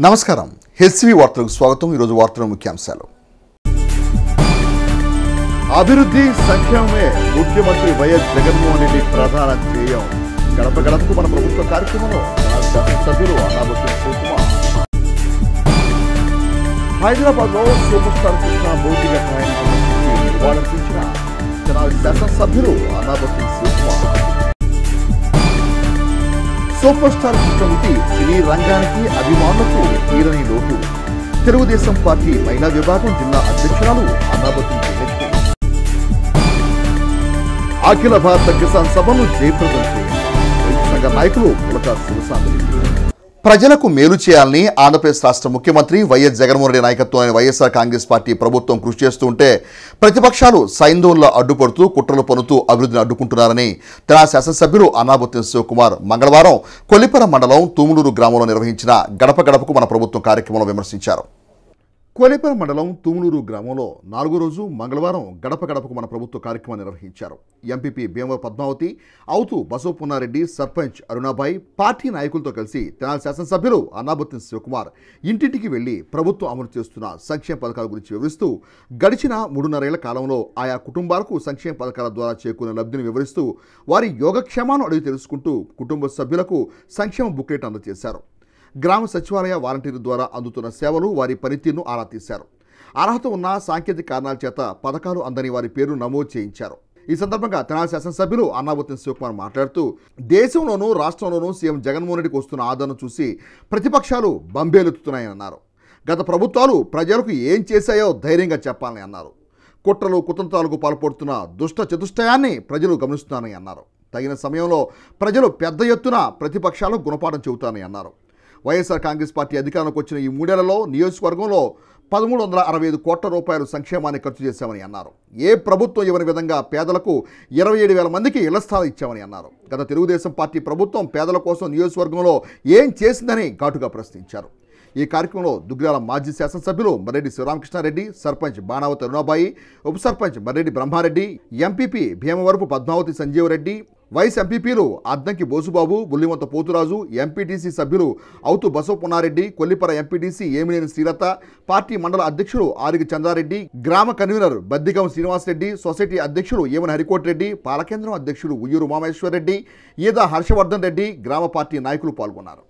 నమస్కారం హెచ్వి వార్తలకు స్వాగతం ఈరోజు వార్తల ముఖ్యాంశాలు అభివృద్ధి సంక్షేమమే ముఖ్యమంత్రి వైఎస్ జగన్మోహన్ రెడ్డి ప్రధాన ధ్యేయం గడప గడపకు మన ప్రభుత్వ కార్యక్రమంలో మన శాసనసభ్యులు అనాబత్తుల శివకుమార్ హైదరాబాద్ లో సూపర్ స్టార్ కృష్ణ భౌతిక కాయాన్ని సందర్శించి నివాళులర్పించిన తెనాలి శాసనసభ్యులు అనాబత్తుల శివకుమార్ సూపర్ స్టార్ కృష్ణమూర్తి సినీ రంగానికి అభిమానులకు తీరని లోటు తెలుగుదేశం పార్టీ మహిళా విభాగం జిల్లా అధ్యక్షురాలు అన్నాబత్తుల జయలక్ష్మి అఖిల భారత కిసాన్ సభను జయప్రదం చేయండి రైతు సంఘ నాయకులు పులక శివసాంబి ప్రజలకు మేలు చేయాలని ఆంధ్రప్రదేశ్ రాష్ట్ర ముఖ్యమంత్రి వైఎస్ జగన్మోహన్ రెడ్డి నాయకత్వంలోని వైఎస్ఆర్ కాంగ్రెస్ పార్టీ ప్రభుత్వం కృషి చేస్తూ ఉంటే ప్రతిపక్షాలు సైంధవుల్లో అడ్డుపడుతూ కుట్రలు పనుతూ అభివృద్ధిని అడ్డుకుంటున్నారని తెలంగాణ శాసనసభ్యులు అనాబుద్దీన్ శివకుమార్ మంగళవారం కొల్లిపర మండలం తూములూరు గ్రామంలో నిర్వహించిన గడప గడపకు మన ప్రభుత్వం కార్యక్రమంలో విమర్శించారు కోలేపర మండలం తుములూరు గ్రామంలో నాలుగో రోజు మంగళవారం గడప గడపకు మన ప్రభుత్వ కార్యక్రమం నిర్వహించారు ఎంపీపీ భీమవ పద్మావతి అవుతూ బసవపున్నారెడ్డి సర్పంచ్ అరుణాబాయి పార్టీ నాయకులతో కలిసి తెనాలి శాసనసభ్యులు అన్నాబుత్తిన శివకుమార్ ఇంటింటికి వెళ్లి ప్రభుత్వం అమలు చేస్తున్న సంక్షేమ పథకాల గురించి వివరిస్తూ గడిచిన మూడున్నరేళ్ల కాలంలో ఆయా కుటుంబాలకు సంక్షేమ పథకాల ద్వారా చేకూరిన లబ్ధిని వివరిస్తూ వారి యోగక్షేమాన్ని అడిగి తెలుసుకుంటూ కుటుంబ సభ్యులకు సంక్షేమ బుక్లెట్ అందజేశారు గ్రామ సచివాలయ వాలంటీర్ల ద్వారా అందుతున్న సేవలు వారి పనితీరును ఆరా తీశారు అర్హత ఉన్న సాంకేతిక కారణాల చేత పథకాలు అందని వారి పేరు నమోదు చేయించారు ఈ సందర్భంగా తెనాలి శాసనసభ్యులు అన్నాబుత్తిన శివకుమార్ మాట్లాడుతూ దేశంలోనూ రాష్ట్రంలోనూ సీఎం జగన్మోహన్ రెడ్డికి వస్తున్న ఆదరణ చూసి ప్రతిపక్షాలు బంబేలెత్తుతున్నాయని అన్నారు గత ప్రభుత్వాలు ప్రజలకు ఏం చేశాయో ధైర్యంగా చెప్పాలని అన్నారు కుట్రలు కుతంత్రాలకు పాల్పడుతున్న దుష్ట చతుష్టయాన్ని ప్రజలు గమనిస్తున్నారని అన్నారు తగిన సమయంలో ప్రజలు పెద్ద ఎత్తున ప్రతిపక్షాలకు గుణపాఠం చెబుతారని అన్నారు వైఎస్ఆర్ కాంగ్రెస్ పార్టీ అధికారంలోకి వచ్చిన ఈ మూడేళ్లలో నియోజకవర్గంలో పదమూడు వందల అరవై ఐదు కోట్ల రూపాయలు సంక్షేమాన్ని ఖర్చు చేశామని అన్నారు ఏ ప్రభుత్వం ఇవ్వని విధంగా పేదలకు ఇరవై ఏడు వేల మందికి ఇళ్ల స్థలాలు ఇచ్చామని అన్నారు గత తెలుగుదేశం పార్టీ ప్రభుత్వం పేదల కోసం నియోజకవర్గంలో ఏం చేసిందని ఘాటుగా ప్రశ్నించారు ఈ కార్యక్రమంలో దుగ్గ్యాల మాజీ శాసనసభ్యులు మర్రెడ్డి శివరామకృష్ణారెడ్డి సర్పంచ్ బాణావతి అరుణాబాయి ఉప సర్పంచ్ మర్రెడ్డి బ్రహ్మారెడ్డి ఎంపీపీ భీమవరపు పద్మావతి సంజీవరెడ్డి వైస్ ఎంపీపీలు అద్దంకి బోసుబాబు బుల్లివంత పోతురాజు ఎంపీటీసీ సభ్యులు అవుతు బసవపున్నారెడ్డి కొల్లిపర ఎంపీటీసీ ఏమినేని శ్రీలత పార్టీ మండల అధ్యక్షులు ఆరిగి చంద్రారెడ్డి గ్రామ కన్వీనర్ బద్దిగం శ్రీనివాసరెడ్డి సొసైటీ అధ్యక్షులు ఏమని హరికోటిరెడ్డి పాలకేంద్రం అధ్యక్షులు ఉయ్యూరు ఉమామేశ్వరరెడ్డి ఈద హర్షవర్ధన్ రెడ్డి గ్రామ పార్టీ నాయకులు పాల్గొన్నారు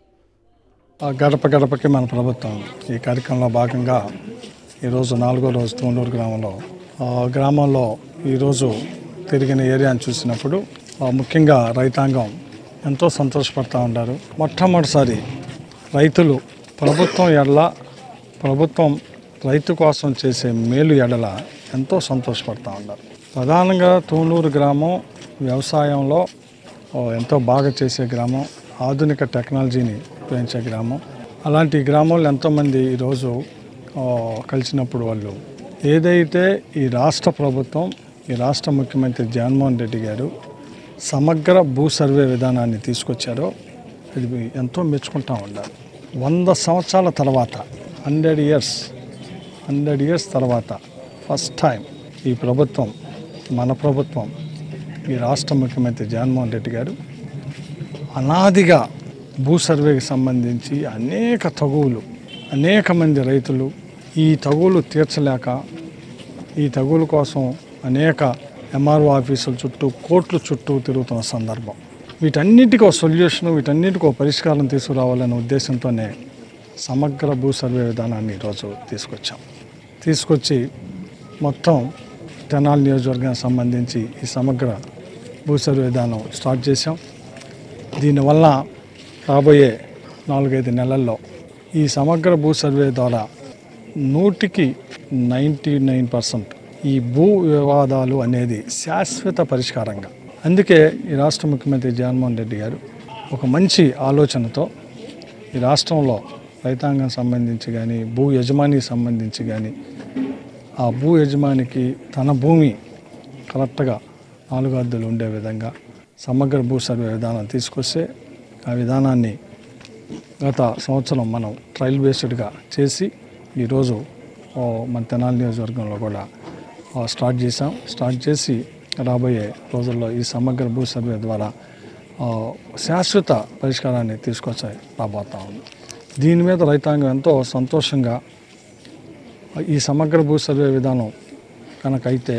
ఆ గడప గడపకి మన ప్రభుత్వం ఈ కార్యక్రమంలో భాగంగా ఈరోజు నాలుగో రోజు తూండూరు గ్రామంలో ఆ గ్రామంలో ఈరోజు తిరిగిన ఏరియాని చూసినప్పుడు ఆ ముఖ్యంగా రైతాంగం ఎంతో సంతోషపడతా ఉన్నారు మొట్టమొదటిసారి రైతులు ప్రభుత్వం ఎడల ప్రభుత్వం రైతు కోసం చేసే మేలు ఎడల ఎంతో సంతోషపడతా ఉన్నారు ప్రధానంగా తూనూరు గ్రామం వ్యవసాయంలో ఓ, ఎంతో బాగా చేసే గ్రామం ఆధునిక టెక్నాలజీని ఉపయోగించే గ్రామం అలాంటి గ్రామంలో ఎంతోమంది ఈరోజు ఆ, కలిసినప్పుడు వాళ్ళు ఏదైతే ఈ రాష్ట్ర ప్రభుత్వం ఈ రాష్ట్ర ముఖ్యమంత్రి జగన్మోహన్ రెడ్డి గారు సమగ్ర భూ సర్వే విధానాన్ని తీసుకొచ్చారో అది ఎంతో మెచ్చుకుంటా ఉండాలి వంద సంవత్సరాల తర్వాత హండ్రెడ్ ఇయర్స్ హండ్రెడ్ ఇయర్స్ తర్వాత ఫస్ట్ టైం ఈ ప్రభుత్వం మన ప్రభుత్వం ఈ రాష్ట్ర ముఖ్యమంత్రి జగన్మోహన్ రెడ్డి గారు అనాదిగా భూ సర్వేకి సంబంధించి అనేక తగువులు అనేక మంది రైతులు ఈ తగువులు తీర్చలేక ఈ తగువుల కోసం అనేక ఎంఆర్ఓ ఆఫీసుల చుట్టూ కోర్టుల చుట్టూ తిరుగుతున్న సందర్భం వీటన్నిటికీ ఒక సొల్యూషన్ వీటన్నిటికీ ఒక పరిష్కారం తీసుకురావాలనే ఉద్దేశంతోనే సమగ్ర భూ సర్వే విధానాన్ని ఈరోజు తీసుకొచ్చాం తీసుకొచ్చి మొత్తం తెనాలి నియోజకవర్గానికి సంబంధించి ఈ సమగ్ర భూ సర్వే విధానం స్టార్ట్ చేశాం దీనివల్ల రాబోయే నాలుగైదు నెలల్లో ఈ సమగ్ర భూ సర్వే ద్వారా నూటికి నైంటీ నైన్ పర్సెంట్ ఈ భూ వివాదాలు అనేది శాశ్వత పరిష్కారంగా అందుకే ఈ రాష్ట్ర ముఖ్యమంత్రి జగన్మోహన్ రెడ్డి గారు ఒక మంచి ఆలోచనతో ఈ రాష్ట్రంలో రైతాంగం సంబంధించి కానీ భూ యజమానికి సంబంధించి కానీ ఆ భూ యజమానికి తన భూమి కరెక్ట్గా నాలుగు అద్దెలు ఉండే విధంగా సమగ్ర భూ సర్వే విధానం తీసుకొస్తే ఆ విధానాన్ని గత సంవత్సరం మనం ట్రయల్ బేస్డ్గా చేసి ఈరోజు ఓ మన తెనాలి నియోజకవర్గంలో కూడా ఆ, స్టార్ట్ చేసాం స్టార్ట్ చేసి రాబోయే రోజుల్లో ఈ సమగ్ర భూ సర్వే ద్వారా ఆ, శాశ్వత పరిష్కారాన్ని తీసుకొచ్చి రాబోతా ఉంది దీని మీద రైతాంగం ఎంతో సంతోషంగా ఈ సమగ్ర భూ సర్వే విధానం కనుక అయితే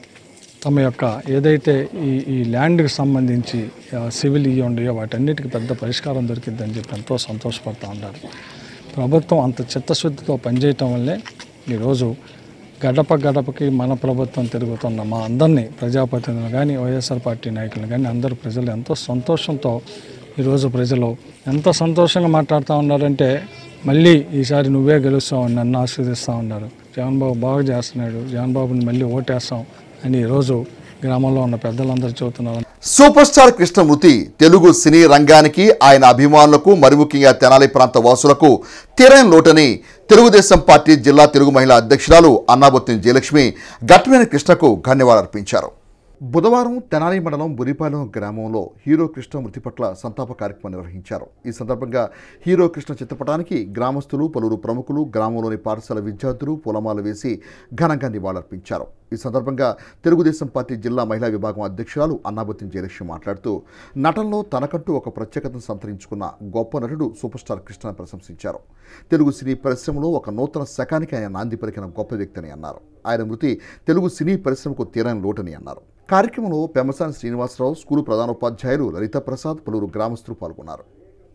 తమ యొక్క ఏదైతే ఈ ఈ ల్యాండ్కి సంబంధించి ఆ, సివిల్ ఇవి ఉండయో వాటన్నిటికీ పెద్ద పరిష్కారం దొరికిందని చెప్పి ఎంతో సంతోషపడుతూ ఉన్నారు ప్రభుత్వం అంత చిత్తశుద్ధితో పనిచేయటం వల్లే ఈరోజు గడప గడపకి మన ప్రభుత్వం తిరుగుతున్న మా అందరినీ ప్రజాప్రతినిధులు కానీ వైఎస్ఆర్ పార్టీ నాయకులు కానీ అందరూ ప్రజలు ఎంతో సంతోషంతో ఈరోజు ప్రజలు ఎంత సంతోషంగా మాట్లాడుతూ ఉన్నారంటే మళ్ళీ ఈసారి నువ్వే గెలుస్తావు అని నన్ను ఆశీర్దిస్తూ ఉన్నారు జగన్ బాబు బాగా చేస్తున్నాడు జగన్ బాబుని మళ్ళీ ఓటేస్తాం అని ఈరోజు గ్రామంలో ఉన్న పెద్దలందరూ చెబుతున్నారు సూపర్ స్టార్ కృష్ణమూర్తి తెలుగు సినీ రంగానికి ఆయన అభిమానులకు మరి ముఖ్యంగా తెనాలి ప్రాంత వాసులకు తీరని లోటని తెలుగుదేశం పార్టీ జిల్లా తెలుగు మహిళా అధ్యక్షురాలు అన్నాబొత్తిన జయలక్ష్మి గట్టివేని కృష్ణకు ధన్యవాదాలర్పించారు బుధవారం తెనాలి మండలం బురిపాలెం గ్రామంలో హీరో కృష్ణ మృతి పట్ల సంతాప కార్యక్రమం నిర్వహించారు ఈ సందర్భంగా హీరో కృష్ణ చిత్రపటానికి గ్రామస్తులు పలువురు ప్రముఖులు గ్రామంలోని పాఠశాల విద్యార్థులు పూలమాల వేసి ఘనంగా నివాళులర్పించారు ఈ సందర్భంగా తెలుగుదేశం పార్టీ జిల్లా మహిళా విభాగం అధ్యక్షురాలు అన్నాబత్తిన జయలక్ష్మి మాట్లాడుతూ నటనలో తనకంటూ ఒక ప్రత్యేకతను సంతరించుకున్న గొప్ప నటుడు సూపర్ స్టార్ కృష్ణను ప్రశంసించారు తెలుగు సినీ పరిశ్రమలో ఒక నూతన శకానికి ఆయన నాంది పలికిన గొప్ప వ్యక్తి అని అన్నారు ఆయన మృతి తెలుగు సినీ పరిశ్రమకు తీరని లోటని అన్నారు కార్యక్రమంలో పెమసాని శ్రీనివాసరావు స్కూలు ప్రధానోపాధ్యాయులు లలిత ప్రసాద్ పలువురు గ్రామస్తులు పాల్గొన్నారు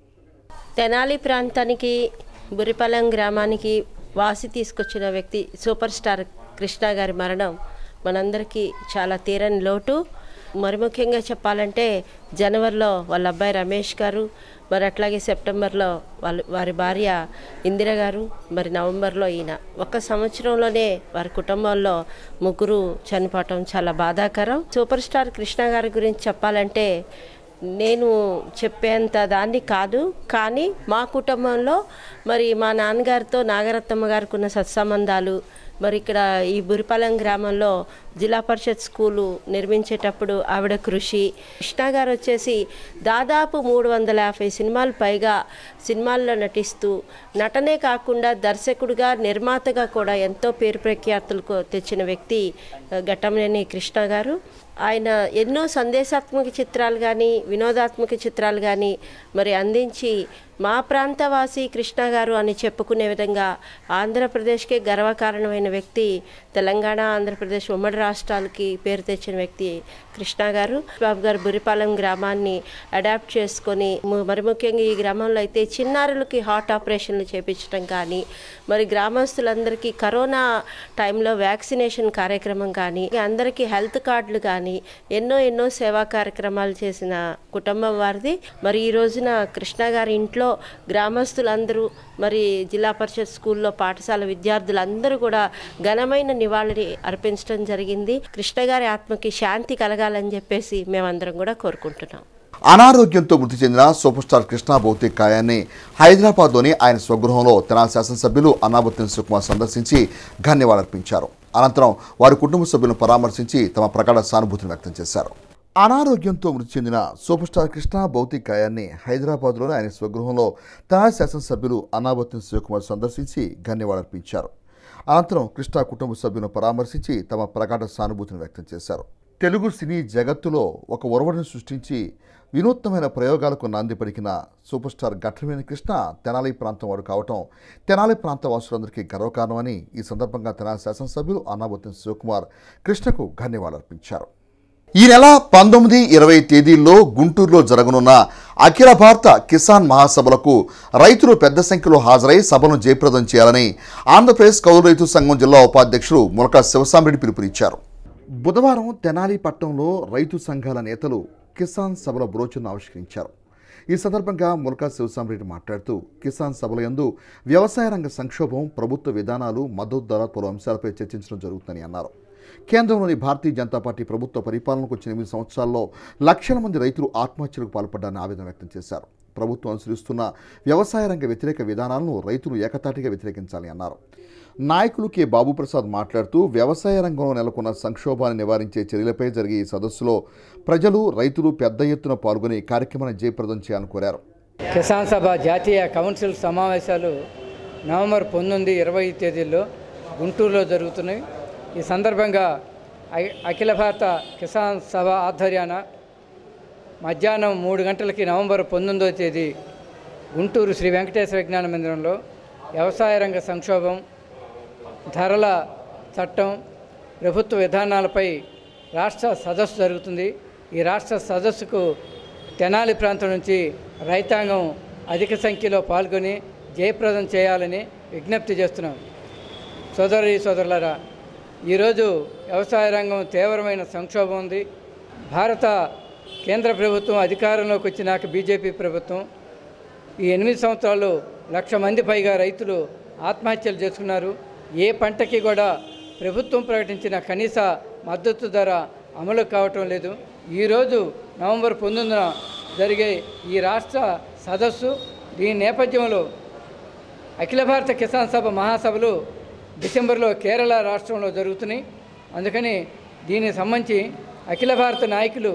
తెనాలి ప్రాంతానికి బురిపాలెం గ్రామానికి వాసి తీసుకొచ్చిన వ్యక్తి సూపర్ స్టార్ కృష్ణ గారి మరణం మనందరికీ చాలా తీరని లోటు మరి ముఖ్యంగా చెప్పాలంటే జనవరిలో వాళ్ళ అబ్బాయి రమేష్ గారు మరి అట్లాగే సెప్టెంబర్లో వాళ్ళ వారి భార్య ఇందిర గారు మరి నవంబర్లో ఈయన ఒక సంవత్సరంలోనే వారి కుటుంబంలో ముగ్గురు చనిపోవటం చాలా బాధాకరం సూపర్ స్టార్ కృష్ణ గారి గురించి చెప్పాలంటే నేను చెప్పేంత దాన్ని కాదు కానీ మా కుటుంబంలో మరి మా నాన్నగారితో నాగరత్నమ్మ గారికి ఉన్న సత్సంబంధాలు మరి ఇక్కడ ఈ బురిపాలెం గ్రామంలో జిల్లా పరిషత్ స్కూలు నిర్మించేటప్పుడు ఆవిడ కృషి కృష్ణ గారు వచ్చేసి దాదాపు మూడు వందల యాభై సినిమాలు పైగా సినిమాల్లో నటిస్తూ నటనే కాకుండా దర్శకుడిగా నిర్మాతగా కూడా ఎంతో పేరు ప్రఖ్యాతులకు తెచ్చిన వ్యక్తి ఆ, ఘట్టమనేని కృష్ణ గారు ఆయన ఎన్నో సందేశాత్మక చిత్రాలు కానీ వినోదాత్మక చిత్రాలు కానీ మరి అందించి మా ప్రాంతవాసి కృష్ణ గారు అని చెప్పుకునే విధంగా ఆంధ్రప్రదేశ్కే గర్వకారణమైన వ్యక్తి తెలంగాణ ఆంధ్రప్రదేశ్ ఉమ్మడి రాష్ట్రాలకి పేరు తెచ్చిన వ్యక్తి కృష్ణ గారు బాబు గారు బురిపాలెం గ్రామాన్ని అడాప్ట్ చేసుకొని ము- మరి ముఖ్యంగా ఈ గ్రామంలో అయితే చిన్నారులకి హార్ట్ ఆపరేషన్లు చేపించడం కానీ మరి గ్రామస్తులందరికీ కరోనా టైంలో వ్యాక్సినేషన్ కార్యక్రమం కానీ అందరికీ హెల్త్ కార్డులు కానీ ఎన్నో ఎన్నో సేవా కార్యక్రమాలు చేసిన కుటుంబం వారిది మరి ఈ రోజున కృష్ణ గారి ఇంట్లో గ్రామస్తులందరూ మరి జిల్లా పరిషత్ స్కూల్లో పాఠశాల విద్యార్థులందరూ కూడా ఘనమైన నివాళి అర్పించడం జరిగింది కృష్ణ గారి ఆత్మకి శాంతి కలగాలని చెప్పేసి మేమందరం కూడా కోరుకుంటున్నాం అనారోగ్యంతో మృతి చెందిన సూపర్ స్టార్ కృష్ణ భౌతిక కాయాన్ని హైదరాబాద్లోని ఆయన స్వగృహంలో తెనాలి శాసనసభ్యులు అన్నాబత్తిన శివకుమార్ సందర్శించి ధన్యవాదాలర్పించారు అనంతరం వారి కుటుంబ సభ్యులను పరామర్శించి తమ ప్రగాఢ సానుభూతిని వ్యక్తం చేశారు అనారోగ్యంతో మృతి చెందిన సూపర్ స్టార్ కృష్ణ భౌతిక కాయాన్ని హైదరాబాద్లోని ఆయన స్వగృహంలో తెనాలి శాసనసభ్యులు అన్నాబత్తిన శివకుమార్ సందర్శించి ధన్యవాదాలర్పించారు అనంతరం కృష్ణ కుటుంబ సభ్యులను పరామర్శించి తమ ప్రగాఢ సానుభూతిని వ్యక్తం చేశారు తెలుగు సినీ జగత్తులో ఒక ఒరవడిని సృష్టించి వినూత్నమైన ప్రయోగాలకు నాంది పలికిన సూపర్ స్టార్ ఘట్టమేని కృష్ణ తెనాలి ప్రాంతం వాడు కావటం తెనాలి ప్రాంత వాసులందరికీ గర్వకారణమని ఈ సందర్భంగా తెనాలి శాసనసభ్యులు అన్నాబత్తిన శివకుమార్ కృష్ణకు ధన్యవాదాలర్పించారు ఈ నెల పంతొమ్మిది ఇరవై తేదీల్లో గుంటూరులో జరగనున్న అఖిల భారత కిసాన్ మహాసభలకు రైతులు పెద్ద సంఖ్యలో హాజరై సభను జయప్రదం చేయాలని ఆంధ్రప్రదేశ్ కౌలు రైతు సంఘం జిల్లా ఉపాధ్యక్షుడు ములక శివసామిరెడ్డి పిలుపునిచ్చారు బుధవారం తెనాలి పట్టణంలో రైతు సంఘాల నేతలు కిసాన్ సభల బ్రోచును ఆవిష్కరించారు ఈ సందర్భంగా ములకా శివసామిరెడ్డి మాట్లాడుతూ కిసాన్ సభల యందు వ్యవసాయ రంగ సంక్షోభం ప్రభుత్వ విధానాలు మద్దతు ధర పలు అంశాలపై చర్చించడం జరుగుతుందని అన్నారు కేంద్రంలోని భారతీయ జనతా పార్టీ ప్రభుత్వ పరిపాలనకు వచ్చిన ఎనిమిది సంవత్సరాల్లో లక్షల మంది రైతులు ఆత్మహత్యలకు పాల్పడ్డారని ఆవేదన వ్యక్తం చేశారు ప్రభుత్వం అనుసరిస్తున్న వ్యవసాయ రంగ వ్యతిరేక విధానాలను రైతులు ఏకతాటిగా వ్యతిరేకించాలని అన్నారు నాయకులు కె బాబుప్రసాద్ మాట్లాడుతూ వ్యవసాయ రంగంలో నెలకొన్న సంక్షోభాన్ని నివారించే చర్యలపై జరిగే ఈ సదస్సులో ప్రజలు రైతులు పెద్ద ఎత్తున పాల్గొని కార్యక్రమాన్ని జయప్రదం చేయాలని కోరారు కిసాన్ సభ జాతీయ కౌన్సిల్ సమావేశాలు నవంబర్ పంతొమ్మిది ఇరవై తేదీల్లో గుంటూరులో జరుగుతున్నాయి ఈ సందర్భంగా అఖి- అఖిల భారత కిసాన్ సభ ఆధ్వర్యాన మధ్యాహ్నం మూడు గంటలకి నవంబర్ పంతొమ్మిదవ తేదీ గుంటూరు శ్రీ వెంకటేశ్వర విజ్ఞాన మందిరంలో వ్యవసాయ రంగ సంక్షోభం ధరల చట్టం ప్రభుత్వ విధానాలపై రాష్ట్ర సదస్సు జరుగుతుంది ఈ రాష్ట్ర సదస్సుకు తెనాలి ప్రాంతం నుంచి రైతాంగం అధిక సంఖ్యలో పాల్గొని జయప్రదం చేయాలని విజ్ఞప్తి చేస్తున్నాం సోదరి సోదరులారా ఈరోజు వ్యవసాయ రంగం తీవ్రమైన సంక్షోభం ఉంది భారత కేంద్ర ప్రభుత్వం అధికారంలోకి వచ్చినాక బీజేపీ ప్రభుత్వం ఈ ఎనిమిది సంవత్సరాలు లక్ష మంది పైగా రైతులు ఆత్మహత్యలు చేసుకున్నారు ఏ పంటకి కూడా ప్రభుత్వం ప్రకటించిన కనీస మద్దతు ధర అమలు కావటం లేదు ఈరోజు నవంబర్ పంతొమ్మిదిన జరిగే ఈ రాష్ట్ర సదస్సు దీని నేపథ్యంలో అఖిల భారత కిసాన్ సభ మహాసభలు డిసెంబర్లో కేరళ రాష్ట్రంలో జరుగుతున్నాయి అందుకని దీనికి సంబంధించి అఖిల భారత నాయకులు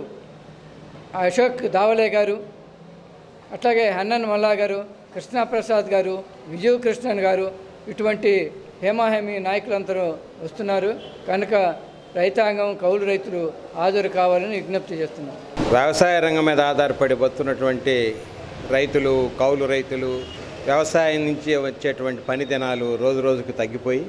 అశోక్ దావలే గారు అట్లాగే హన్నన్ మల్లా గారు కృష్ణప్రసాద్ గారు విజయ్ కృష్ణన్ గారు ఇటువంటి హేమాహేమి నాయకులందరూ వస్తున్నారు కనుక రైతాంగం కౌలు రైతులు హాజరు కావాలని విజ్ఞప్తి చేస్తున్నాం వ్యవసాయ రంగం మీద ఆధారపడి బతున్నటువంటి రైతులు కౌలు రైతులు వ్యవసాయం నుంచి వచ్చేటువంటి పని దినాలు రోజు రోజుకు తగ్గిపోయి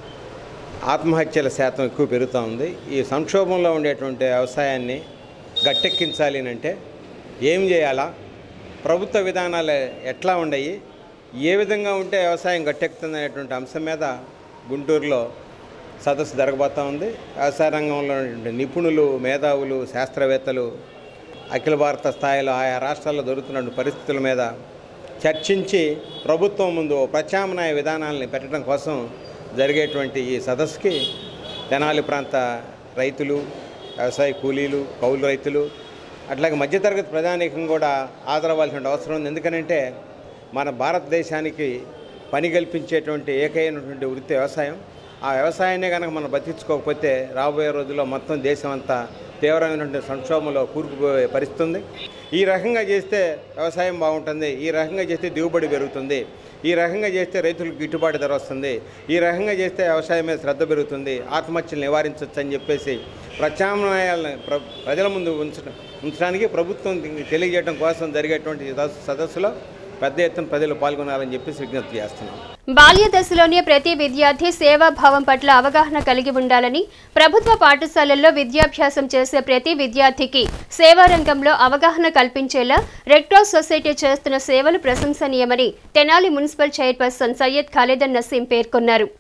ఆత్మహత్యల శాతం ఎక్కువ పెరుగుతూ ఉంది ఈ సంక్షోభంలో ఉండేటువంటి వ్యవసాయాన్ని గట్టెక్కించాలి అంటే ఏం చేయాలా ప్రభుత్వ విధానాలు ఎట్లా ఉండయి ఏ విధంగా ఉంటే వ్యవసాయం గట్టెక్కుతుంది అనేటువంటి అంశం మీద గుంటూరులో సదస్సు జరగబోతూ ఉంది వ్యవసాయ రంగంలో ఉన్నటువంటి నిపుణులు మేధావులు శాస్త్రవేత్తలు అఖిల భారత స్థాయిలో ఆయా రాష్ట్రాల్లో దొరుకుతున్న పరిస్థితుల మీద చర్చించి ప్రభుత్వం ముందు ఓ ప్రత్యామ్నాయ విధానాలని పెట్టడం కోసం జరిగేటువంటి ఈ సదస్సుకి తెనాలి ప్రాంత రైతులు వ్యవసాయ కూలీలు కౌలు రైతులు అట్లాగే మధ్యతరగతి ప్రజానీకం కూడా హాజరవ్వాల్సిన అవసరం ఉంది ఎందుకనంటే మన భారతదేశానికి పని కల్పించేటువంటి ఏకైనటువంటి వృత్తి వ్యవసాయం ఆ వ్యవసాయాన్ని కనుక మనం బతికించుకోకపోతే రాబోయే రోజుల్లో మొత్తం దేశం అంతా తీవ్రమైనటువంటి సంక్షోభంలో కూరుకుపోయే పరిస్థితి ఉంది ఈ రకంగా చేస్తే వ్యవసాయం బాగుంటుంది ఈ రకంగా చేస్తే దిగుబడి పెరుగుతుంది ఈ రకంగా చేస్తే రైతులకు గిట్టుబాటు ధర వస్తుంది ఈ రకంగా చేస్తే వ్యవసాయం మీద శ్రద్ధ పెరుగుతుంది ఆత్మహత్యలు నివారించవచ్చు అని చెప్పేసి ప్రత్యామ్నాయాలను ప్ర ప్రజల ముందు ఉంచడం ఉంచడానికి ప్రభుత్వం తెలియజేయడం కోసం జరిగేటువంటి సదస్సు- సదస్సులో పెద్ద ఎత్తున ప్రజలు పాల్గొనాలని చెప్పేసి విజ్ఞప్తి చేస్తున్నాం బాల్య దశలోనే ప్రతి విద్యార్థి సేవాభావం పట్ల అవగాహన కలిగి ఉండాలని ప్రభుత్వ పాఠశాలల్లో విద్యాభ్యాసం చేసే ప్రతి విద్యార్థికి సేవా రంగంలో అవగాహన కల్పించేలా రెడ్ క్రాస్ సొసైటీ చేస్తున్న సేవలు ప్రశంసనీయమని తెనాలి మున్సిపల్ చైర్పర్సన్ సయ్యద్ ఖాలిదన్ నసీం పేర్కొన్నారు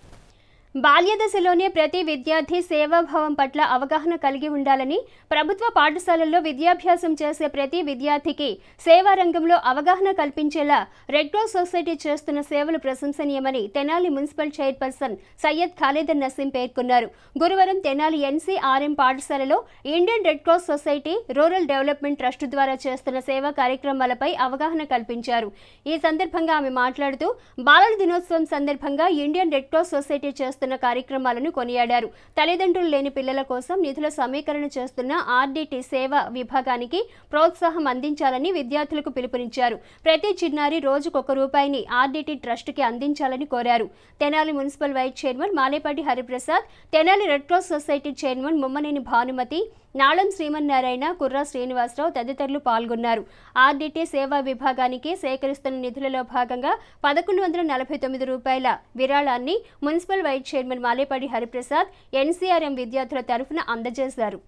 బాల్య దశలోనే ప్రతి విద్యార్థి సేవాభావం పట్ల అవగాహన కలిగి ఉండాలని ప్రభుత్వ పాఠశాలల్లో విద్యాభ్యాసం చేసే ప్రతి విద్యార్థికి సేవా రంగంలో అవగాహన కల్పించేలా రెడ్ క్రాస్ సొసైటీ చేస్తున్న సేవలు ప్రశంసనీయమని తెనాలి మున్సిపల్ చైర్పర్సన్ సయ్యద్ ఖాలిద్ నసీం పేర్కొన్నారు గురువారం తెనాలి ఎన్సీఆర్ఎం పాఠశాలలో Indian red cross society rural development trust ద్వారా చేస్తున్న సేవా కార్యక్రమాలపై అవగాహన కల్పించారు ఈ సందర్భంగా ఆమె మాట్లాడుతూ బాలల దినోత్సవం సందర్భంగా ఇండియన్ రెడ్ క్రాస్ సొసైటీ చేస్తున్న కార్యక్రమాలను కొనియాడారు తల్లిదండ్రులు లేని పిల్లల కోసం నిధుల సమీకరణ చేస్తున్న ఆర్డీటీ సేవ విభాగానికి ప్రోత్సాహం అందించాలని విద్యార్థులకు పిలుపునిచ్చారు ప్రతి చిన్నారి రోజుకొక రూపాయిని ఆర్డీటీ ట్రస్ట్కి అందించాలని కోరారు Tenali municipal vice chairman Malepati Hariprasad Tenali red cross society chairman Mummaneni Bhanumathi Nalam Srimannarayana Kurra Srinivasarao తదితరులు పాల్గొన్నారు ఆర్డీటీ సేవా విభాగానికి సేకరిస్తున్న నిధులలో భాగంగా పదకొండు వందల నలభై తొమ్మిది రూపాయల విరాళాన్ని municipal vice chairman Malepati Hariprasad NCRM విద్యార్థుల తరఫున అందజేశారు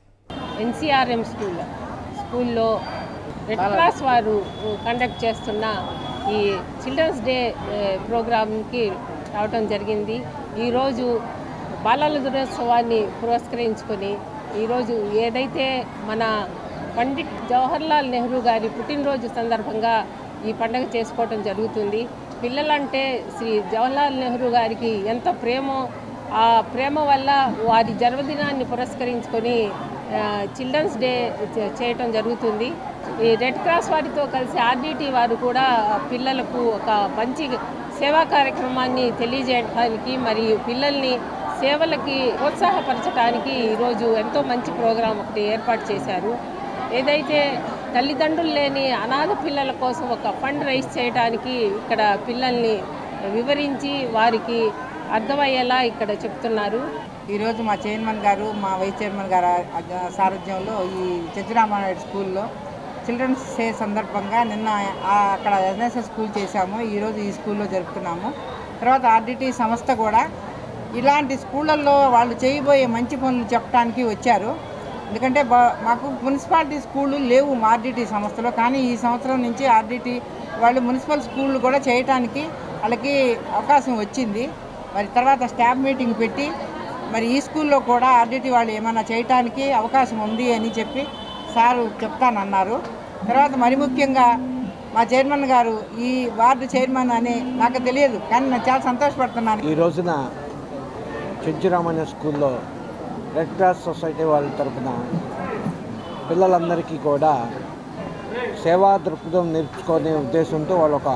ఎన్సీఆర్ఎం స్కూల్ స్కూల్లో రెడ్ క్రాస్ వారు కండక్ట్ చేస్తున్న ఈ చిల్డ్రన్స్ డే ఏ, ప్రోగ్రాంకి రావటం జరిగింది ఈరోజు బాలల దినోత్సవాన్ని పురస్కరించుకొని ఈరోజు ఏదైతే మన పండిట్ జవహర్లాల్ నెహ్రూ గారి పుట్టినరోజు సందర్భంగా ఈ పండుగ చేసుకోవటం జరుగుతుంది పిల్లలంటే శ్రీ జవహర్లాల్ నెహ్రూ గారికి ఎంత ప్రేమో ఆ ప్రేమ వల్ల వారి జన్మదినాన్ని పురస్కరించుకొని ఆ, చిల్డ్రన్స్ డే చే- చేయటం జరుగుతుంది ఈ రెడ్ క్రాస్ వారితో కలిసి ఆర్డీటీ వారు కూడా పిల్లలకు ఒక మంచి సేవా కార్యక్రమాన్ని తెలియజేయడానికి మరియు పిల్లల్ని సేవలకి ప్రోత్సాహపరచడానికి ఈరోజు ఎంతో మంచి ప్రోగ్రాం ఒకటి ఏర్పాటు చేశారు ఏదైతే తల్లిదండ్రులు లేని అనాథ పిల్లల కోసం ఒక ఫండ్ రైజ్ చేయడానికి ఇక్కడ పిల్లల్ని వివరించి వారికి అర్థమయ్యేలా ఇక్కడ చెప్తున్నారు ఈరోజు మా చైర్మన్ గారు మా వైస్ చైర్మన్ గారు అధ్య- సారథ్యంలో ఈ చంద్రరామానాయుడు స్కూల్లో చిల్డ్రన్స్ డే సందర్భంగా నిన్న ఆ అక్కడ ఎన్ఎస్ఎస్ స్కూల్ చేశాము ఈరోజు ఈ స్కూల్లో జరుపుతున్నాము తర్వాత ఆర్డిటి సంస్థ కూడా ఇలాంటి స్కూళ్ళల్లో వాళ్ళు చేయబోయే మంచి పనులు చెప్పడానికి వచ్చారు ఎందుకంటే బా మాకు మున్సిపాలిటీ స్కూళ్ళు లేవు మా ఆర్డిటి సంస్థలో కానీ ఈ సంవత్సరం నుంచి ఆర్డిటి వాళ్ళు మున్సిపల్ స్కూళ్ళు కూడా చేయటానికి వాళ్ళకి అవకాశం వచ్చింది మరి తర్వాత స్టాఫ్ మీటింగ్ పెట్టి మరి ఈ స్కూల్లో కూడా ఆర్డిటి వాళ్ళు ఏమైనా చేయటానికి అవకాశం ఉంది అని చెప్పి సారు చెప్తానన్నారు తర్వాత మరి ముఖ్యంగా మా చైర్మన్ గారు ఈ వార్డు చైర్మన్ అని నాకు తెలియదు కానీ నేను చాలా సంతోషపడుతున్నాను ఈ రోజున చెంచురామయ్య స్కూల్లో రెడ్ క్రాస్ సొసైటీ వాళ్ళ తరపున పిల్లలందరికీ కూడా సేవా దృక్పథం నేర్చుకునే ఉద్దేశంతో వాళ్ళు ఒక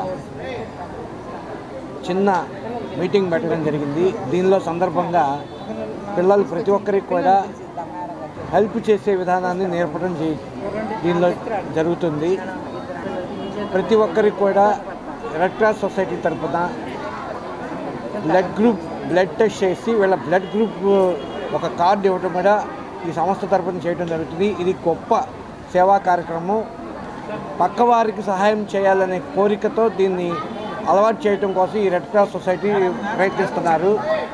చిన్న మీటింగ్ పెట్టడం జరిగింది దీనిలో సందర్భంగా పిల్లలు ప్రతి ఒక్కరికి కూడా హెల్ప్ చేసే విధానాన్ని నేర్పడం జే దీనిలో జరుగుతుంది ప్రతి ఒక్కరికి కూడా రెడ్ క్రాస్ సొసైటీ తరపున బ్లడ్ గ్రూప్ బ్లడ్ టెస్ట్ చేసి వీళ్ళ బ్లడ్ గ్రూప్ ఒక కార్డు ఇవ్వడం కూడా ఈ సంస్థ తరపున చేయడం జరుగుతుంది ఇది గొప్ప సేవా కార్యక్రమం పక్కవారికి సహాయం చేయాలనే కోరికతో దీన్ని అలవాటు చేయడం కోసం ఈ రెడ్ క్రాస్ సొసైటీ ప్రయత్నిస్తున్నారు